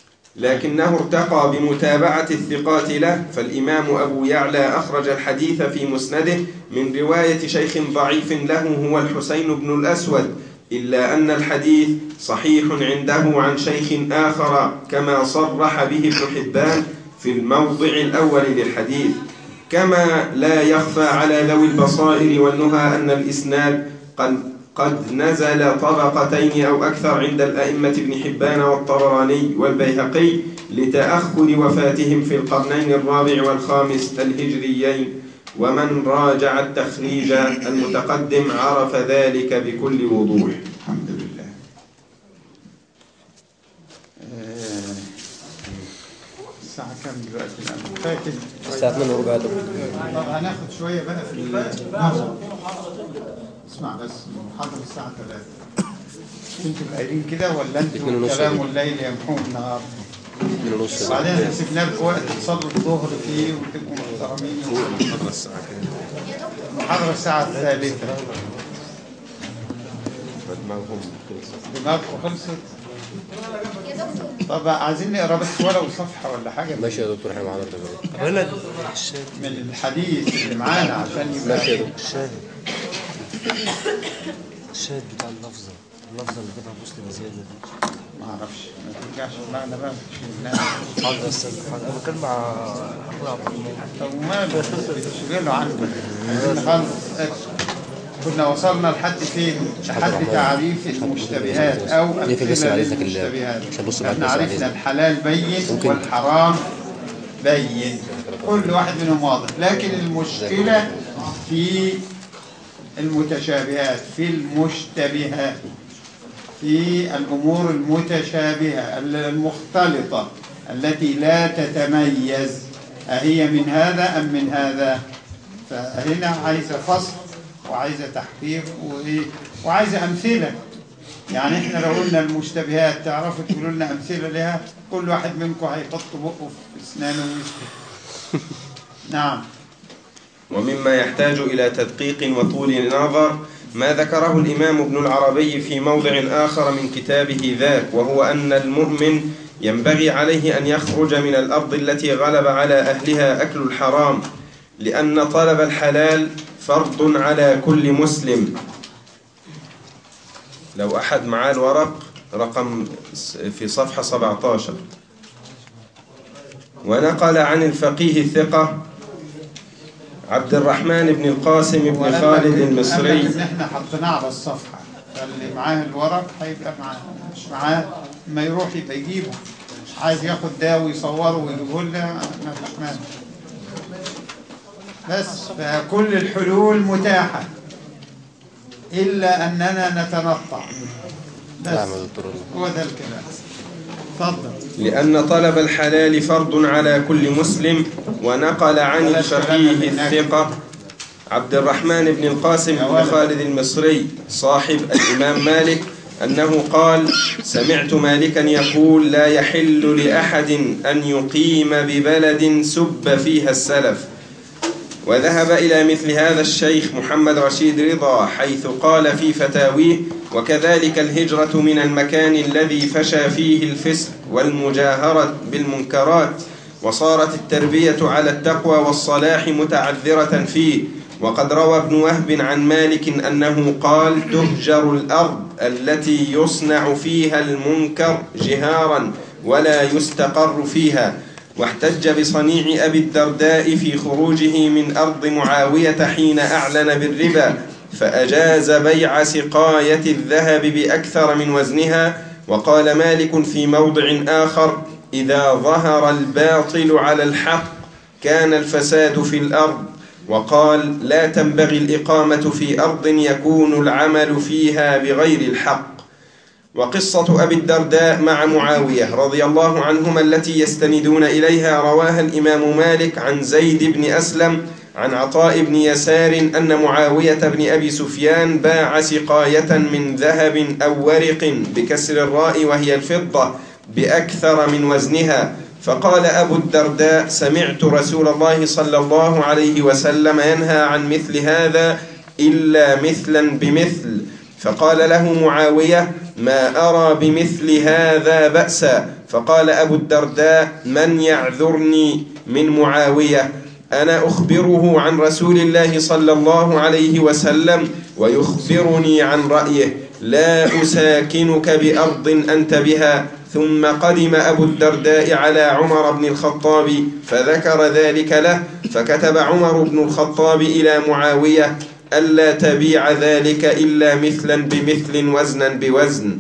لكنه ارتقى بمتابعة الثقات له فالإمام أبو يعلى أخرج الحديث في مسنده من رواية شيخ ضعيف له هو الحسين بن الأسود إلا أن الحديث صحيح عنده عن شيخ آخر كما صرح به ابن حبان في الموضع الأول للحديث كما لا يخفى على ذوي البصائر والنهى أن الإسناد قد قد نزل طبقتين أو أكثر عند الأئمة ابن حبان والطبراني والبيهقي لتأخر وفاتهم في القرنين الرابع والخامس الهجريين ومن راجع التخريج المتقدم عرف ذلك بكل وضوح الحمد لله آه، الساعة كام دلوقتي الآن؟ فاكر الساعة 8 وربع يا دكتور طب هناخد شوية بقى في النظر اسمع بس المحاضرة الساعة 3 انتوا قايلين كده ولا اتنين انتوا ونص. كلام الليل يمحون النهار؟ 2 ونص وبعدين احنا سيبنا لكم وقت تصلوا الظهر فيه وتبقوا محترمين المحاضرة الساعة كام؟ المحاضرة الساعة الثالثة فدماغهم خلصت دماغكم خلصت يا دكتور طب عايزين نقرا بس ولو صفحة ولا حاجة من- ماشي يا دكتور احنا معانا من الحديث اللي معانا عشان يبقى ماشي يا دكتور الشاهد بتاع اللفظة اللفظة اللي جابها مسلم زيادة دي ما اعرفش ما ترجعش معنا بقى لا حاضر يا استاذ حاضر انا بتكلم مع اخويا عبد الرحمن طب وما بتشغلوا عنك عايزين نخلص كنا وصلنا لحد فين؟ لحد تعريف المشتبهات او ليه في بس امثله عليك ال- للمشتبهات عشان بص معاك احنا بس على عرفنا إذنك. الحلال بين ممكن. والحرام بين كل واحد منهم واضح لكن المشكله في المتشابهات في المشتبهات في الأمور المتشابهة المختلطة التي لا تتميز أهي من هذا أم من هذا فهنا عايزة فصل وعايزة تحقيق وإيه وعايزة أمثلة يعني احنا لو قلنا المشتبهات تعرفوا تقولوا لنا أمثلة لها كل واحد منكم هيحط بقه في أسنانه ويسكت نعم ومما يحتاج إلى تدقيق وطول نظر ما ذكره الإمام ابن العربي في موضع آخر من كتابه ذاك وهو أن المؤمن ينبغي عليه أن يخرج من الأرض التي غلب على أهلها أكل الحرام لأن طلب الحلال فرض على كل مسلم لو أحد معاه الورق رقم في صفحة 17 ونقل عن الفقيه الثقة عبد الرحمن بن القاسم بن ولما خالد قلت المصري ان احنا حطيناه على الصفحه فاللي معاه الورق هيبقى معاه مش معاه ما يروح يبقى يجيبه عايز ياخد ده ويصوره ويجيبه لنا ما فيش مانع بس فكل الحلول متاحه الا اننا نتنطع بس نعم يا دكتور هو ده الكلام اتفضل لأن طلب الحلال فرض على كل مسلم ونقل عن الفقيه الثقة عبد الرحمن بن القاسم بن خالد المصري صاحب الإمام مالك أنه قال سمعت مالكا يقول لا يحل لأحد أن يقيم ببلد سب فيها السلف وذهب إلى مثل هذا الشيخ محمد رشيد رضا حيث قال في فتاويه وكذلك الهجرة من المكان الذي فشى فيه الفسق والمجاهرة بالمنكرات وصارت التربية على التقوى والصلاح متعذرة فيه وقد روى ابن وهب عن مالك أنه قال تهجر الأرض التي يصنع فيها المنكر جهارا ولا يستقر فيها واحتج بصنيع أبي الدرداء في خروجه من أرض معاوية حين أعلن بالربا فأجاز بيع سقاية الذهب بأكثر من وزنها وقال مالك في موضع آخر إذا ظهر الباطل على الحق كان الفساد في الأرض وقال لا تنبغي الإقامة في أرض يكون العمل فيها بغير الحق وقصة أبي الدرداء مع معاوية رضي الله عنهما التي يستندون إليها رواها الإمام مالك عن زيد بن أسلم عن عطاء بن يسار أن معاوية بن أبي سفيان باع سقاية من ذهب أو ورق بكسر الراء وهي الفضة بأكثر من وزنها فقال أبو الدرداء سمعت رسول الله صلى الله عليه وسلم ينهى عن مثل هذا إلا مثلا بمثل فقال له معاوية ما أرى بمثل هذا بأسا فقال أبو الدرداء من يعذرني من معاوية أنا أخبره عن رسول الله صلى الله عليه وسلم ويخبرني عن رأيه لا أساكنك بأرض أنت بها ثم قدم أبو الدرداء على عمر بن الخطاب فذكر ذلك له فكتب عمر بن الخطاب إلى معاوية ألا تبيع ذلك إلا مثلا بمثل وزنا بوزن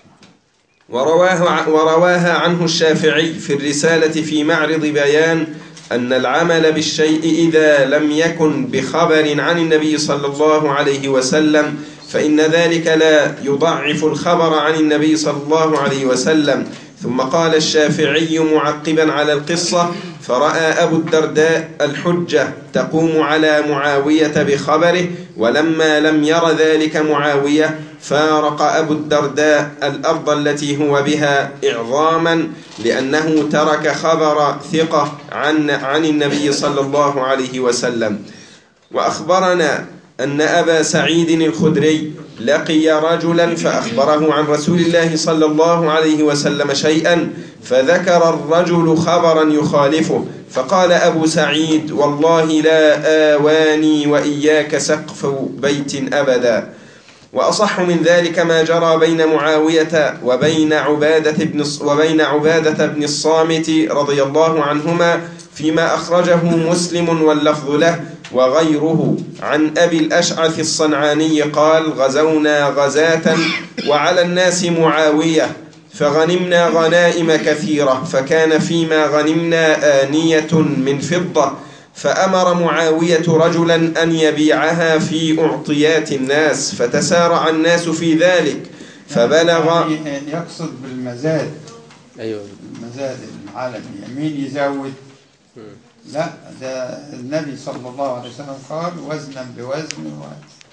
ورواه ورواها عنه الشافعي في الرسالة في معرض بيان أن العمل بالشيء إذا لم يكن بخبر عن النبي صلى الله عليه وسلم فإن ذلك لا يضعف الخبر عن النبي صلى الله عليه وسلم ثم قال الشافعي معقبا على القصة فرأى أبو الدرداء الحجة تقوم على معاوية بخبره ولما لم ير ذلك معاوية فارق أبو الدرداء الأرض التي هو بها إعظاما لأنه ترك خبر ثقة عن, عن النبي صلى الله عليه وسلم وأخبرنا أن أبا سعيد الخدري لقي رجلا فأخبره عن رسول الله صلى الله عليه وسلم شيئا فذكر الرجل خبرا يخالفه فقال أبو سعيد والله لا آواني وإياك سقف بيت أبدا وأصح من ذلك ما جرى بين معاوية وبين عبادة بن وبين عبادة بن الصامت رضي الله عنهما فيما أخرجه مسلم واللفظ له وغيره عن أبي الأشعث الصنعاني قال غزونا غزاة وعلى الناس معاوية فغنمنا غنائم كثيرة فكان فيما غنمنا آنية من فضة فأمر معاوية رجلا أن يبيعها في أعطيات الناس فتسارع الناس في ذلك فبلغ يعني يقصد بالمزاد ايوه المزاد العالمي مين يزود لا ده النبي صلى الله عليه وسلم قال وزنا بوزن و...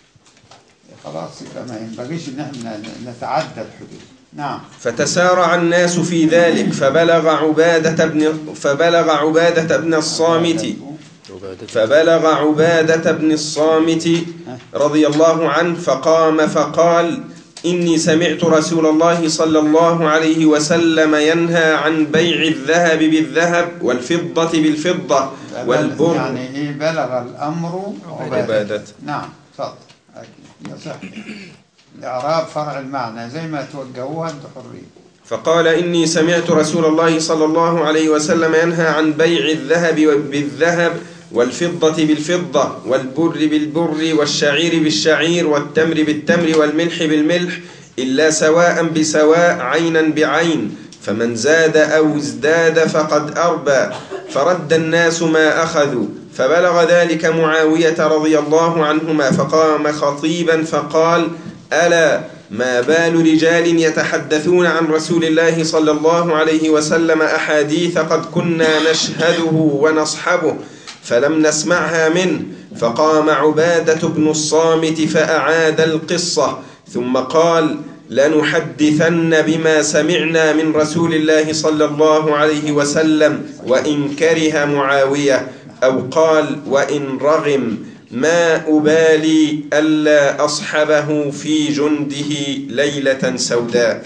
خلاص يبقى ما ينبغيش ان احنا نتعدى الحدود نعم فتسارع الناس في ذلك فبلغ عبادة بن فبلغ عبادة بن الصامت فبلغ عبادة بن الصامت رضي الله عنه فقام فقال إني سمعت رسول الله صلى الله عليه وسلم ينهى عن بيع الذهب بالذهب والفضة بالفضة والبر يعني ايه بلغ الامر عبادة عبادة نعم اتفضل أكيد. يصح الاعراب فرع المعنى زي ما توجهوها انتوا حرين فقال إني سمعت رسول الله صلى الله عليه وسلم ينهى عن بيع الذهب بالذهب والفضة بالفضة والبر بالبر والشعير بالشعير والتمر بالتمر والملح بالملح إلا سواء بسواء عينا بعين فمن زاد أو ازداد فقد أربى فرد الناس ما أخذوا فبلغ ذلك معاوية رضي الله عنهما فقام خطيبا فقال ألا ما بال رجال يتحدثون عن رسول الله صلى الله عليه وسلم أحاديث قد كنا نشهده ونصحبه فلم نسمعها منه فقام عبادة بن الصامت فأعاد القصة ثم قال لنحدثن بما سمعنا من رسول الله صلى الله عليه وسلم وإن كره معاوية أو قال وإن رغم ما أبالي ألا أصحبه في جنده ليلة سوداء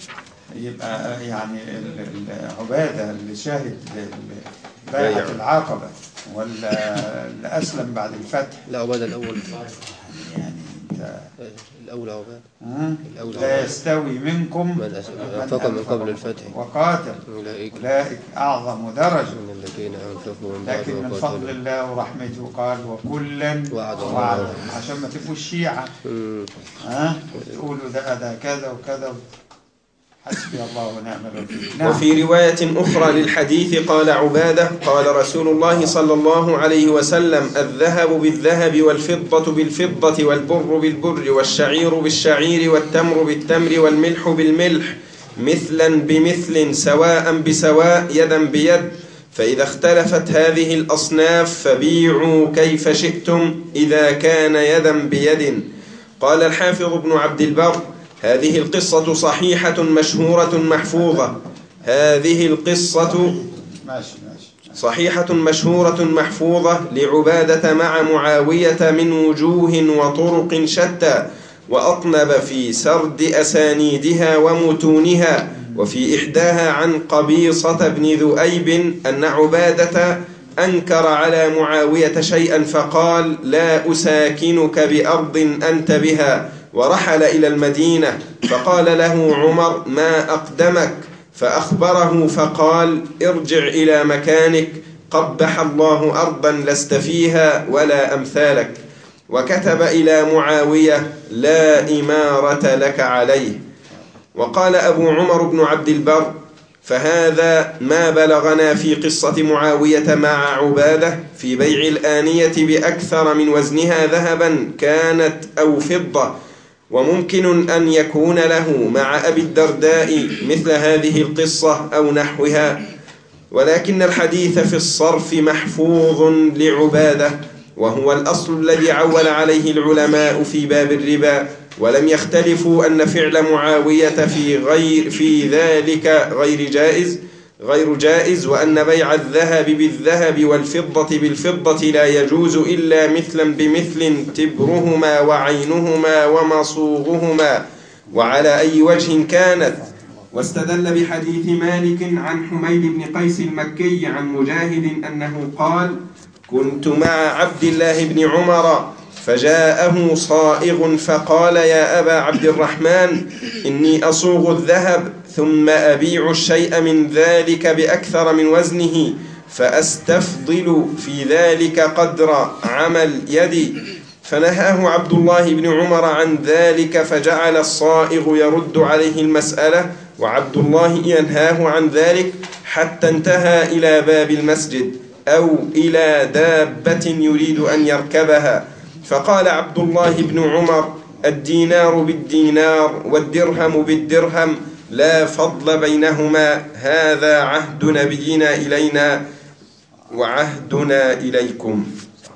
يبقى يعني ال- ال- عبادة اللي شاهد ال- بيع. بيعة العقبة ولا اللي أسلم بعد الفتح لا عبادة الأول يعني أنت الأول عبادة ها؟ الأول لا عبادة يستوي منكم من أس- أنفق من قبل الفتح وقاتل أولئك أولئك أعظم درجة من الذين أنفقوا من بعد لكن من فضل وقاتلوا الله ورحمته قال وكلا وعد الله. وعد عشان ما تبقوش شيعة مم. ها تقولوا ده ده كذا وكذا حسبي الله ونعم الوكيل نعم وفي رواية أخرى للحديث قال عبادة قال رسول الله صلى الله عليه وسلم الذهب بالذهب والفضة بالفضة والبر بالبر والشعير بالشعير والتمر بالتمر والملح بالملح مثلا بمثل سواء بسواء يدا بيد فإذا اختلفت هذه الأصناف فبيعوا كيف شئتم إذا كان يدا بيد قال الحافظ ابن عبد البر هذه القصة صحيحة مشهورة محفوظة هذه القصة ماشي ماشي صحيحة مشهورة محفوظة لعبادة مع معاوية من وجوه وطرق شتى وأطنب في سرد أسانيدها ومتونها وفي إحداها عن قبيصة بن ذؤيب أن عبادة أنكر على معاوية شيئا فقال لا أساكنك بأرض أنت بها ورحل إلى المدينة فقال له عمر ما أقدمك فأخبره فقال ارجع إلى مكانك قبح الله أرضا لست فيها ولا أمثالك وكتب إلى معاوية لا إمارة لك عليه وقال أبو عمر بن عبد البر فهذا ما بلغنا في قصة معاوية مع عبادة في بيع الآنية بأكثر من وزنها ذهبا كانت أو فضة وممكن أن يكون له مع أبي الدرداء مثل هذه القصة أو نحوها ولكن الحديث في الصرف محفوظ لعبادة وهو الأصل الذي عول عليه العلماء في باب الربا ولم يختلفوا أن فعل معاوية في غير في ذلك غير جائز غير جائز وأن بيع الذهب بالذهب والفضة بالفضة لا يجوز إلا مثلا بمثل تبرهما وعينهما ومصوغهما وعلى أي وجه كانت واستدل بحديث مالك عن حميد بن قيس المكي عن مجاهد أنه قال كنت مع عبد الله بن عمر فجاءه صائغ فقال يا أبا عبد الرحمن إني أصوغ الذهب ثم أبيع الشيء من ذلك بأكثر من وزنه فأستفضل في ذلك قدر عمل يدي فنهاه عبد الله بن عمر عن ذلك فجعل الصائغ يرد عليه المسألة وعبد الله ينهاه عن ذلك حتى انتهى إلى باب المسجد أو إلى دابة يريد أن يركبها فقال عبد الله بن عمر الدينار بالدينار والدرهم بالدرهم لا فضل بينهما هذا عهد نبينا إلينا وعهدنا إليكم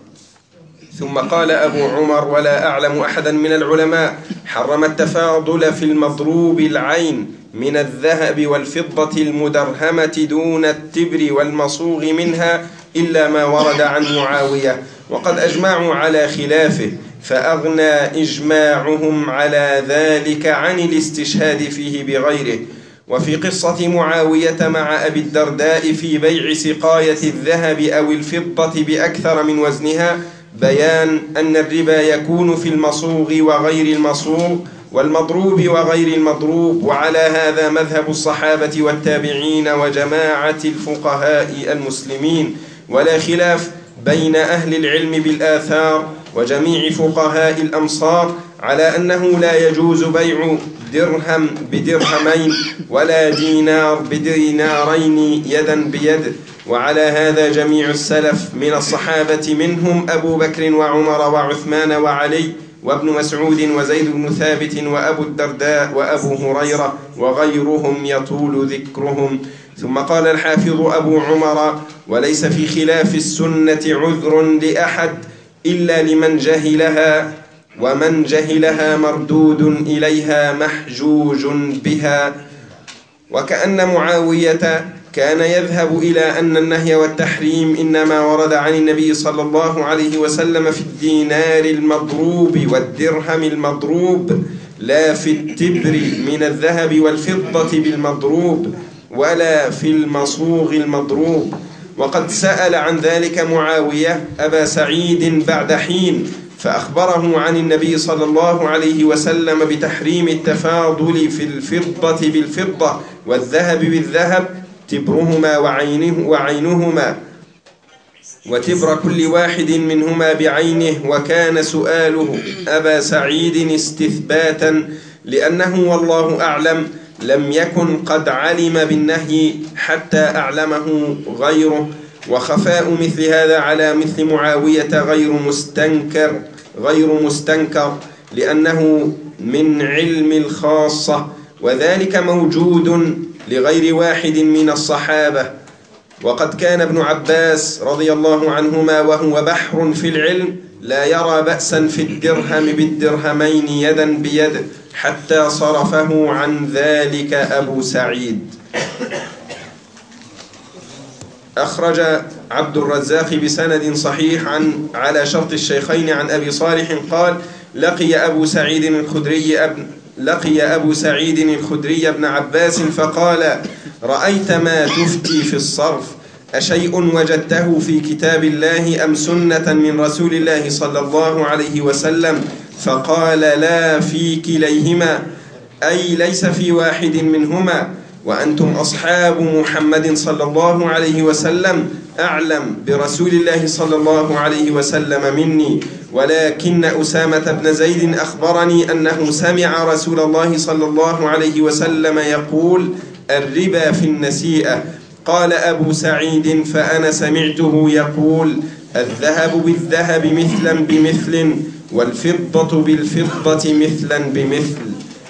ثم قال أبو عمر ولا أعلم أحدا من العلماء حرم التفاضل في المضروب العين من الذهب والفضة المدرهمة دون التبر والمصوغ منها إلا ما ورد عن معاوية وقد أجمعوا على خلافه فأغنى إجماعهم على ذلك عن الاستشهاد فيه بغيره وفي قصة معاوية مع أبي الدرداء في بيع سقاية الذهب أو الفضة بأكثر من وزنها بيان أن الربا يكون في المصوغ وغير المصوغ والمضروب وغير المضروب وعلى هذا مذهب الصحابة والتابعين وجماعة الفقهاء المسلمين ولا خلاف بين أهل العلم بالآثار وجميع فقهاء الأمصار على أنه لا يجوز بيع درهم بدرهمين ولا دينار بدينارين يدا بيد وعلى هذا جميع السلف من الصحابة منهم أبو بكر وعمر وعثمان وعلي وابن مسعود وزيد بن ثابت وأبو الدرداء وأبو هريرة وغيرهم يطول ذكرهم ثم قال الحافظ أبو عمر وليس في خلاف السنة عذر لأحد إلا لمن جهلها ومن جهلها مردود إليها محجوج بها وكأن معاوية كان يذهب إلى أن النهي والتحريم إنما ورد عن النبي صلى الله عليه وسلم في الدينار المضروب والدرهم المضروب لا في التبر من الذهب والفضة بالمضروب ولا في المصوغ المضروب وقد سأل عن ذلك معاوية أبا سعيد بعد حين فأخبره عن النبي صلى الله عليه وسلم بتحريم التفاضل في الفضة بالفضة والذهب بالذهب تبرهما وعينه وعينهما وتبر كل واحد منهما بعينه وكان سؤاله أبا سعيد استثباتا لأنه والله أعلم لم يكن قد علم بالنهي حتى أعلمه غيره وخفاء مثل هذا على مثل معاوية غير مستنكر غير مستنكر لأنه من علم الخاصة وذلك موجود لغير واحد من الصحابة وقد كان ابن عباس رضي الله عنهما وهو بحر في العلم لا يرى بأسا في الدرهم بالدرهمين يدا بيد حتى صرفه عن ذلك أبو سعيد أخرج عبد الرزاق بسند صحيح عن على شرط الشيخين عن أبي صالح قال لقي أبو سعيد الخدري أبن لقي أبو سعيد الخدري بن عباس فقال رأيت ما تفتي في الصرف أشيء وجدته في كتاب الله أم سنة من رسول الله صلى الله عليه وسلم فقال لا في كليهما أي ليس في واحد منهما وأنتم أصحاب محمد صلى الله عليه وسلم أعلم برسول الله صلى الله عليه وسلم مني ولكن أسامة بن زيد أخبرني أنه سمع رسول الله صلى الله عليه وسلم يقول الربا في النسيئة قال أبو سعيد فأنا سمعته يقول الذهب بالذهب مثلا بمثل والفضة بالفضة مثلا بمثل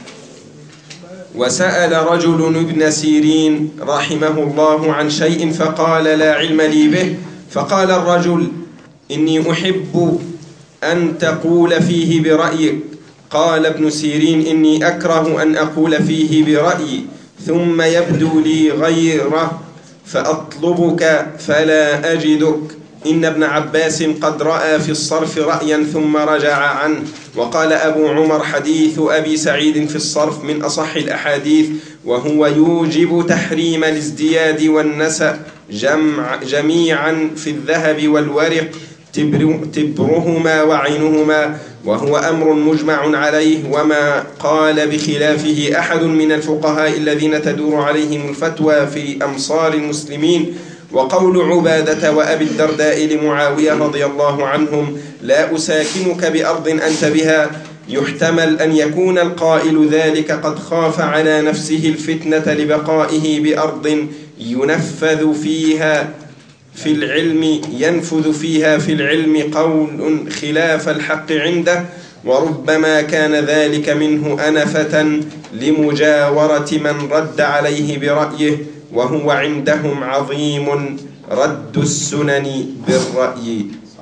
وسأل رجل ابن سيرين رحمه الله عن شيء فقال لا علم لي به فقال الرجل إني أحب أن تقول فيه برأيك قال ابن سيرين إني أكره أن أقول فيه برأيي ثم يبدو لي غيره فأطلبك فلا أجدك إن ابن عباس قد رأى في الصرف رأيا ثم رجع عنه وقال أبو عمر حديث أبي سعيد في الصرف من أصح الأحاديث وهو يوجب تحريم الازدياد والنسأ جمع جميعا في الذهب والورق تبر تبرهما وعينهما وهو أمر مجمع عليه وما قال بخلافه أحد من الفقهاء الذين تدور عليهم الفتوى في أمصار المسلمين وقول عبادة وأبي الدرداء لمعاوية رضي الله عنهم لا أساكنك بأرض أنت بها يحتمل أن يكون القائل ذلك قد خاف على نفسه الفتنة لبقائه بأرض ينفذ فيها في العلم ينفذ فيها في العلم قول خلاف الحق عنده وربما كان ذلك منه أنفة لمجاورة من رد عليه برأيه وهو عندهم عظيم رد السنن بالرأي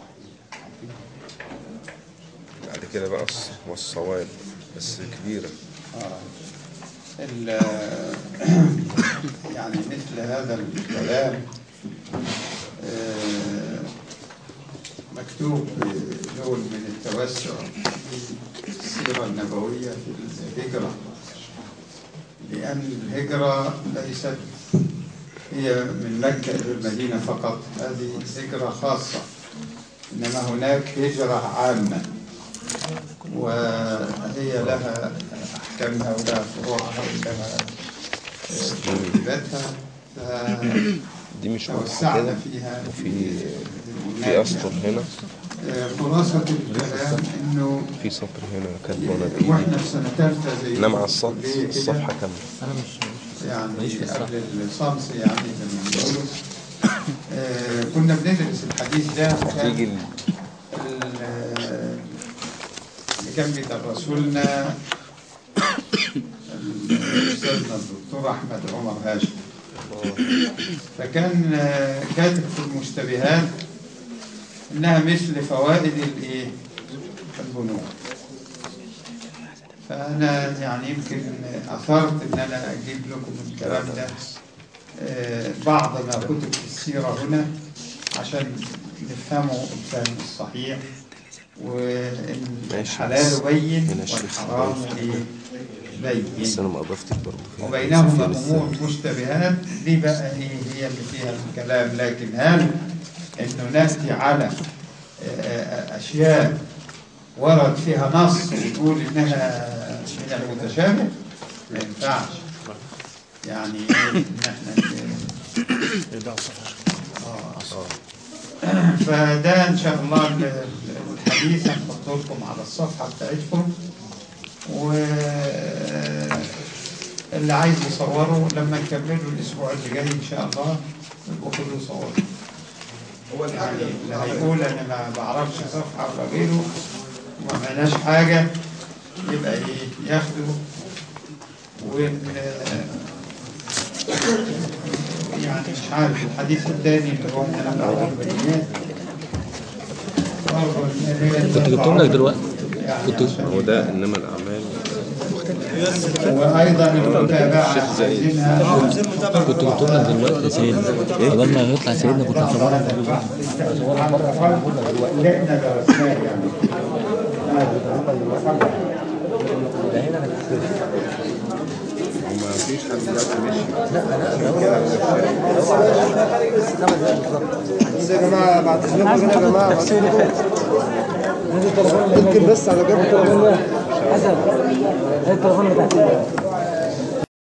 بعد كده بقى الص- والصواب بس كبيرة ال- يعني مثل هذا الكلام آه، مكتوب نوع من التوسع في السيرة النبوية في الهجرة لأن الهجرة ليست هي من مكة إلى المدينة فقط هذه هجرة خاصة إنما هناك هجرة عامة وهي لها أحكامها ولها فروعها ولها ترتيباتها دي مش واضحة توسعنا كده فيها وفي في أسطر هنا آه، خلاصة الكلام إنه في سطر هنا كاتبه أنا واحنا بإيدي في سنة ثالثة زي إنما ما على السطر كلية كده، الصفحة كاملة انا مش يعني قبل الصمص يعني زي ما بيقولوا آه، كنا بندرس الحديث ده تيجي كان ال- اللي كان بيدرسوا لنا أستاذنا الدكتور أحمد عمر هاشم فكان آه، كاتب في المشتبهات إنها مثل فوائد الإيه؟ البنوك فأنا يعني يمكن أثرت إن أنا أجيب لكم الكلام ده آه، بعض ما كتب في السيرة هنا عشان نفهمه الفهم الصحيح وإن ماشي، الحلال بس بين هنا الشيخ والحرام ضيف. إيه؟ بس بين أنا ما أضفتش برضه فيها وبينهما في أمور الثاني. مشتبهات دي بقى هي هي اللي فيها الكلام لكن هل إنه نأتي على آه، آه، أشياء ورد فيها نص ونقول إنها من المتشابه ما ينفعش يعني إيه إن إحنا آه. فده إن شاء الله ال- ال- الحديث هنحطه لكم على الصفحة بتاعتكم و اللي عايز يصوره لما نكمله الاسبوع اللي جاي ان شاء الله يبقوا كله صور هو الحاجة يعني اللي هيقول انا ما بعرفش صفحه ولا غيره وما معناش حاجه يبقى ايه ياخده وان يعني مش عارف الحديث الثاني اللي هو من الأولانيات كنت جبتهم لك دلوقتي كنت هو ده إنما الأعمال وايضا المتابعه عايزينها كنت جبتهم لك دلوقتي يا سيدنا قبل ما يطلع سيدنا كنت هصورهم اللي احنا درسناه يعني وما فيش حد دلوقتي ماشي بس يا جماعه بعد اذنكم هنا يا جماعه بعد اذنكم ممكن بس على جنب التليفون ده حسن التليفون بتاعتي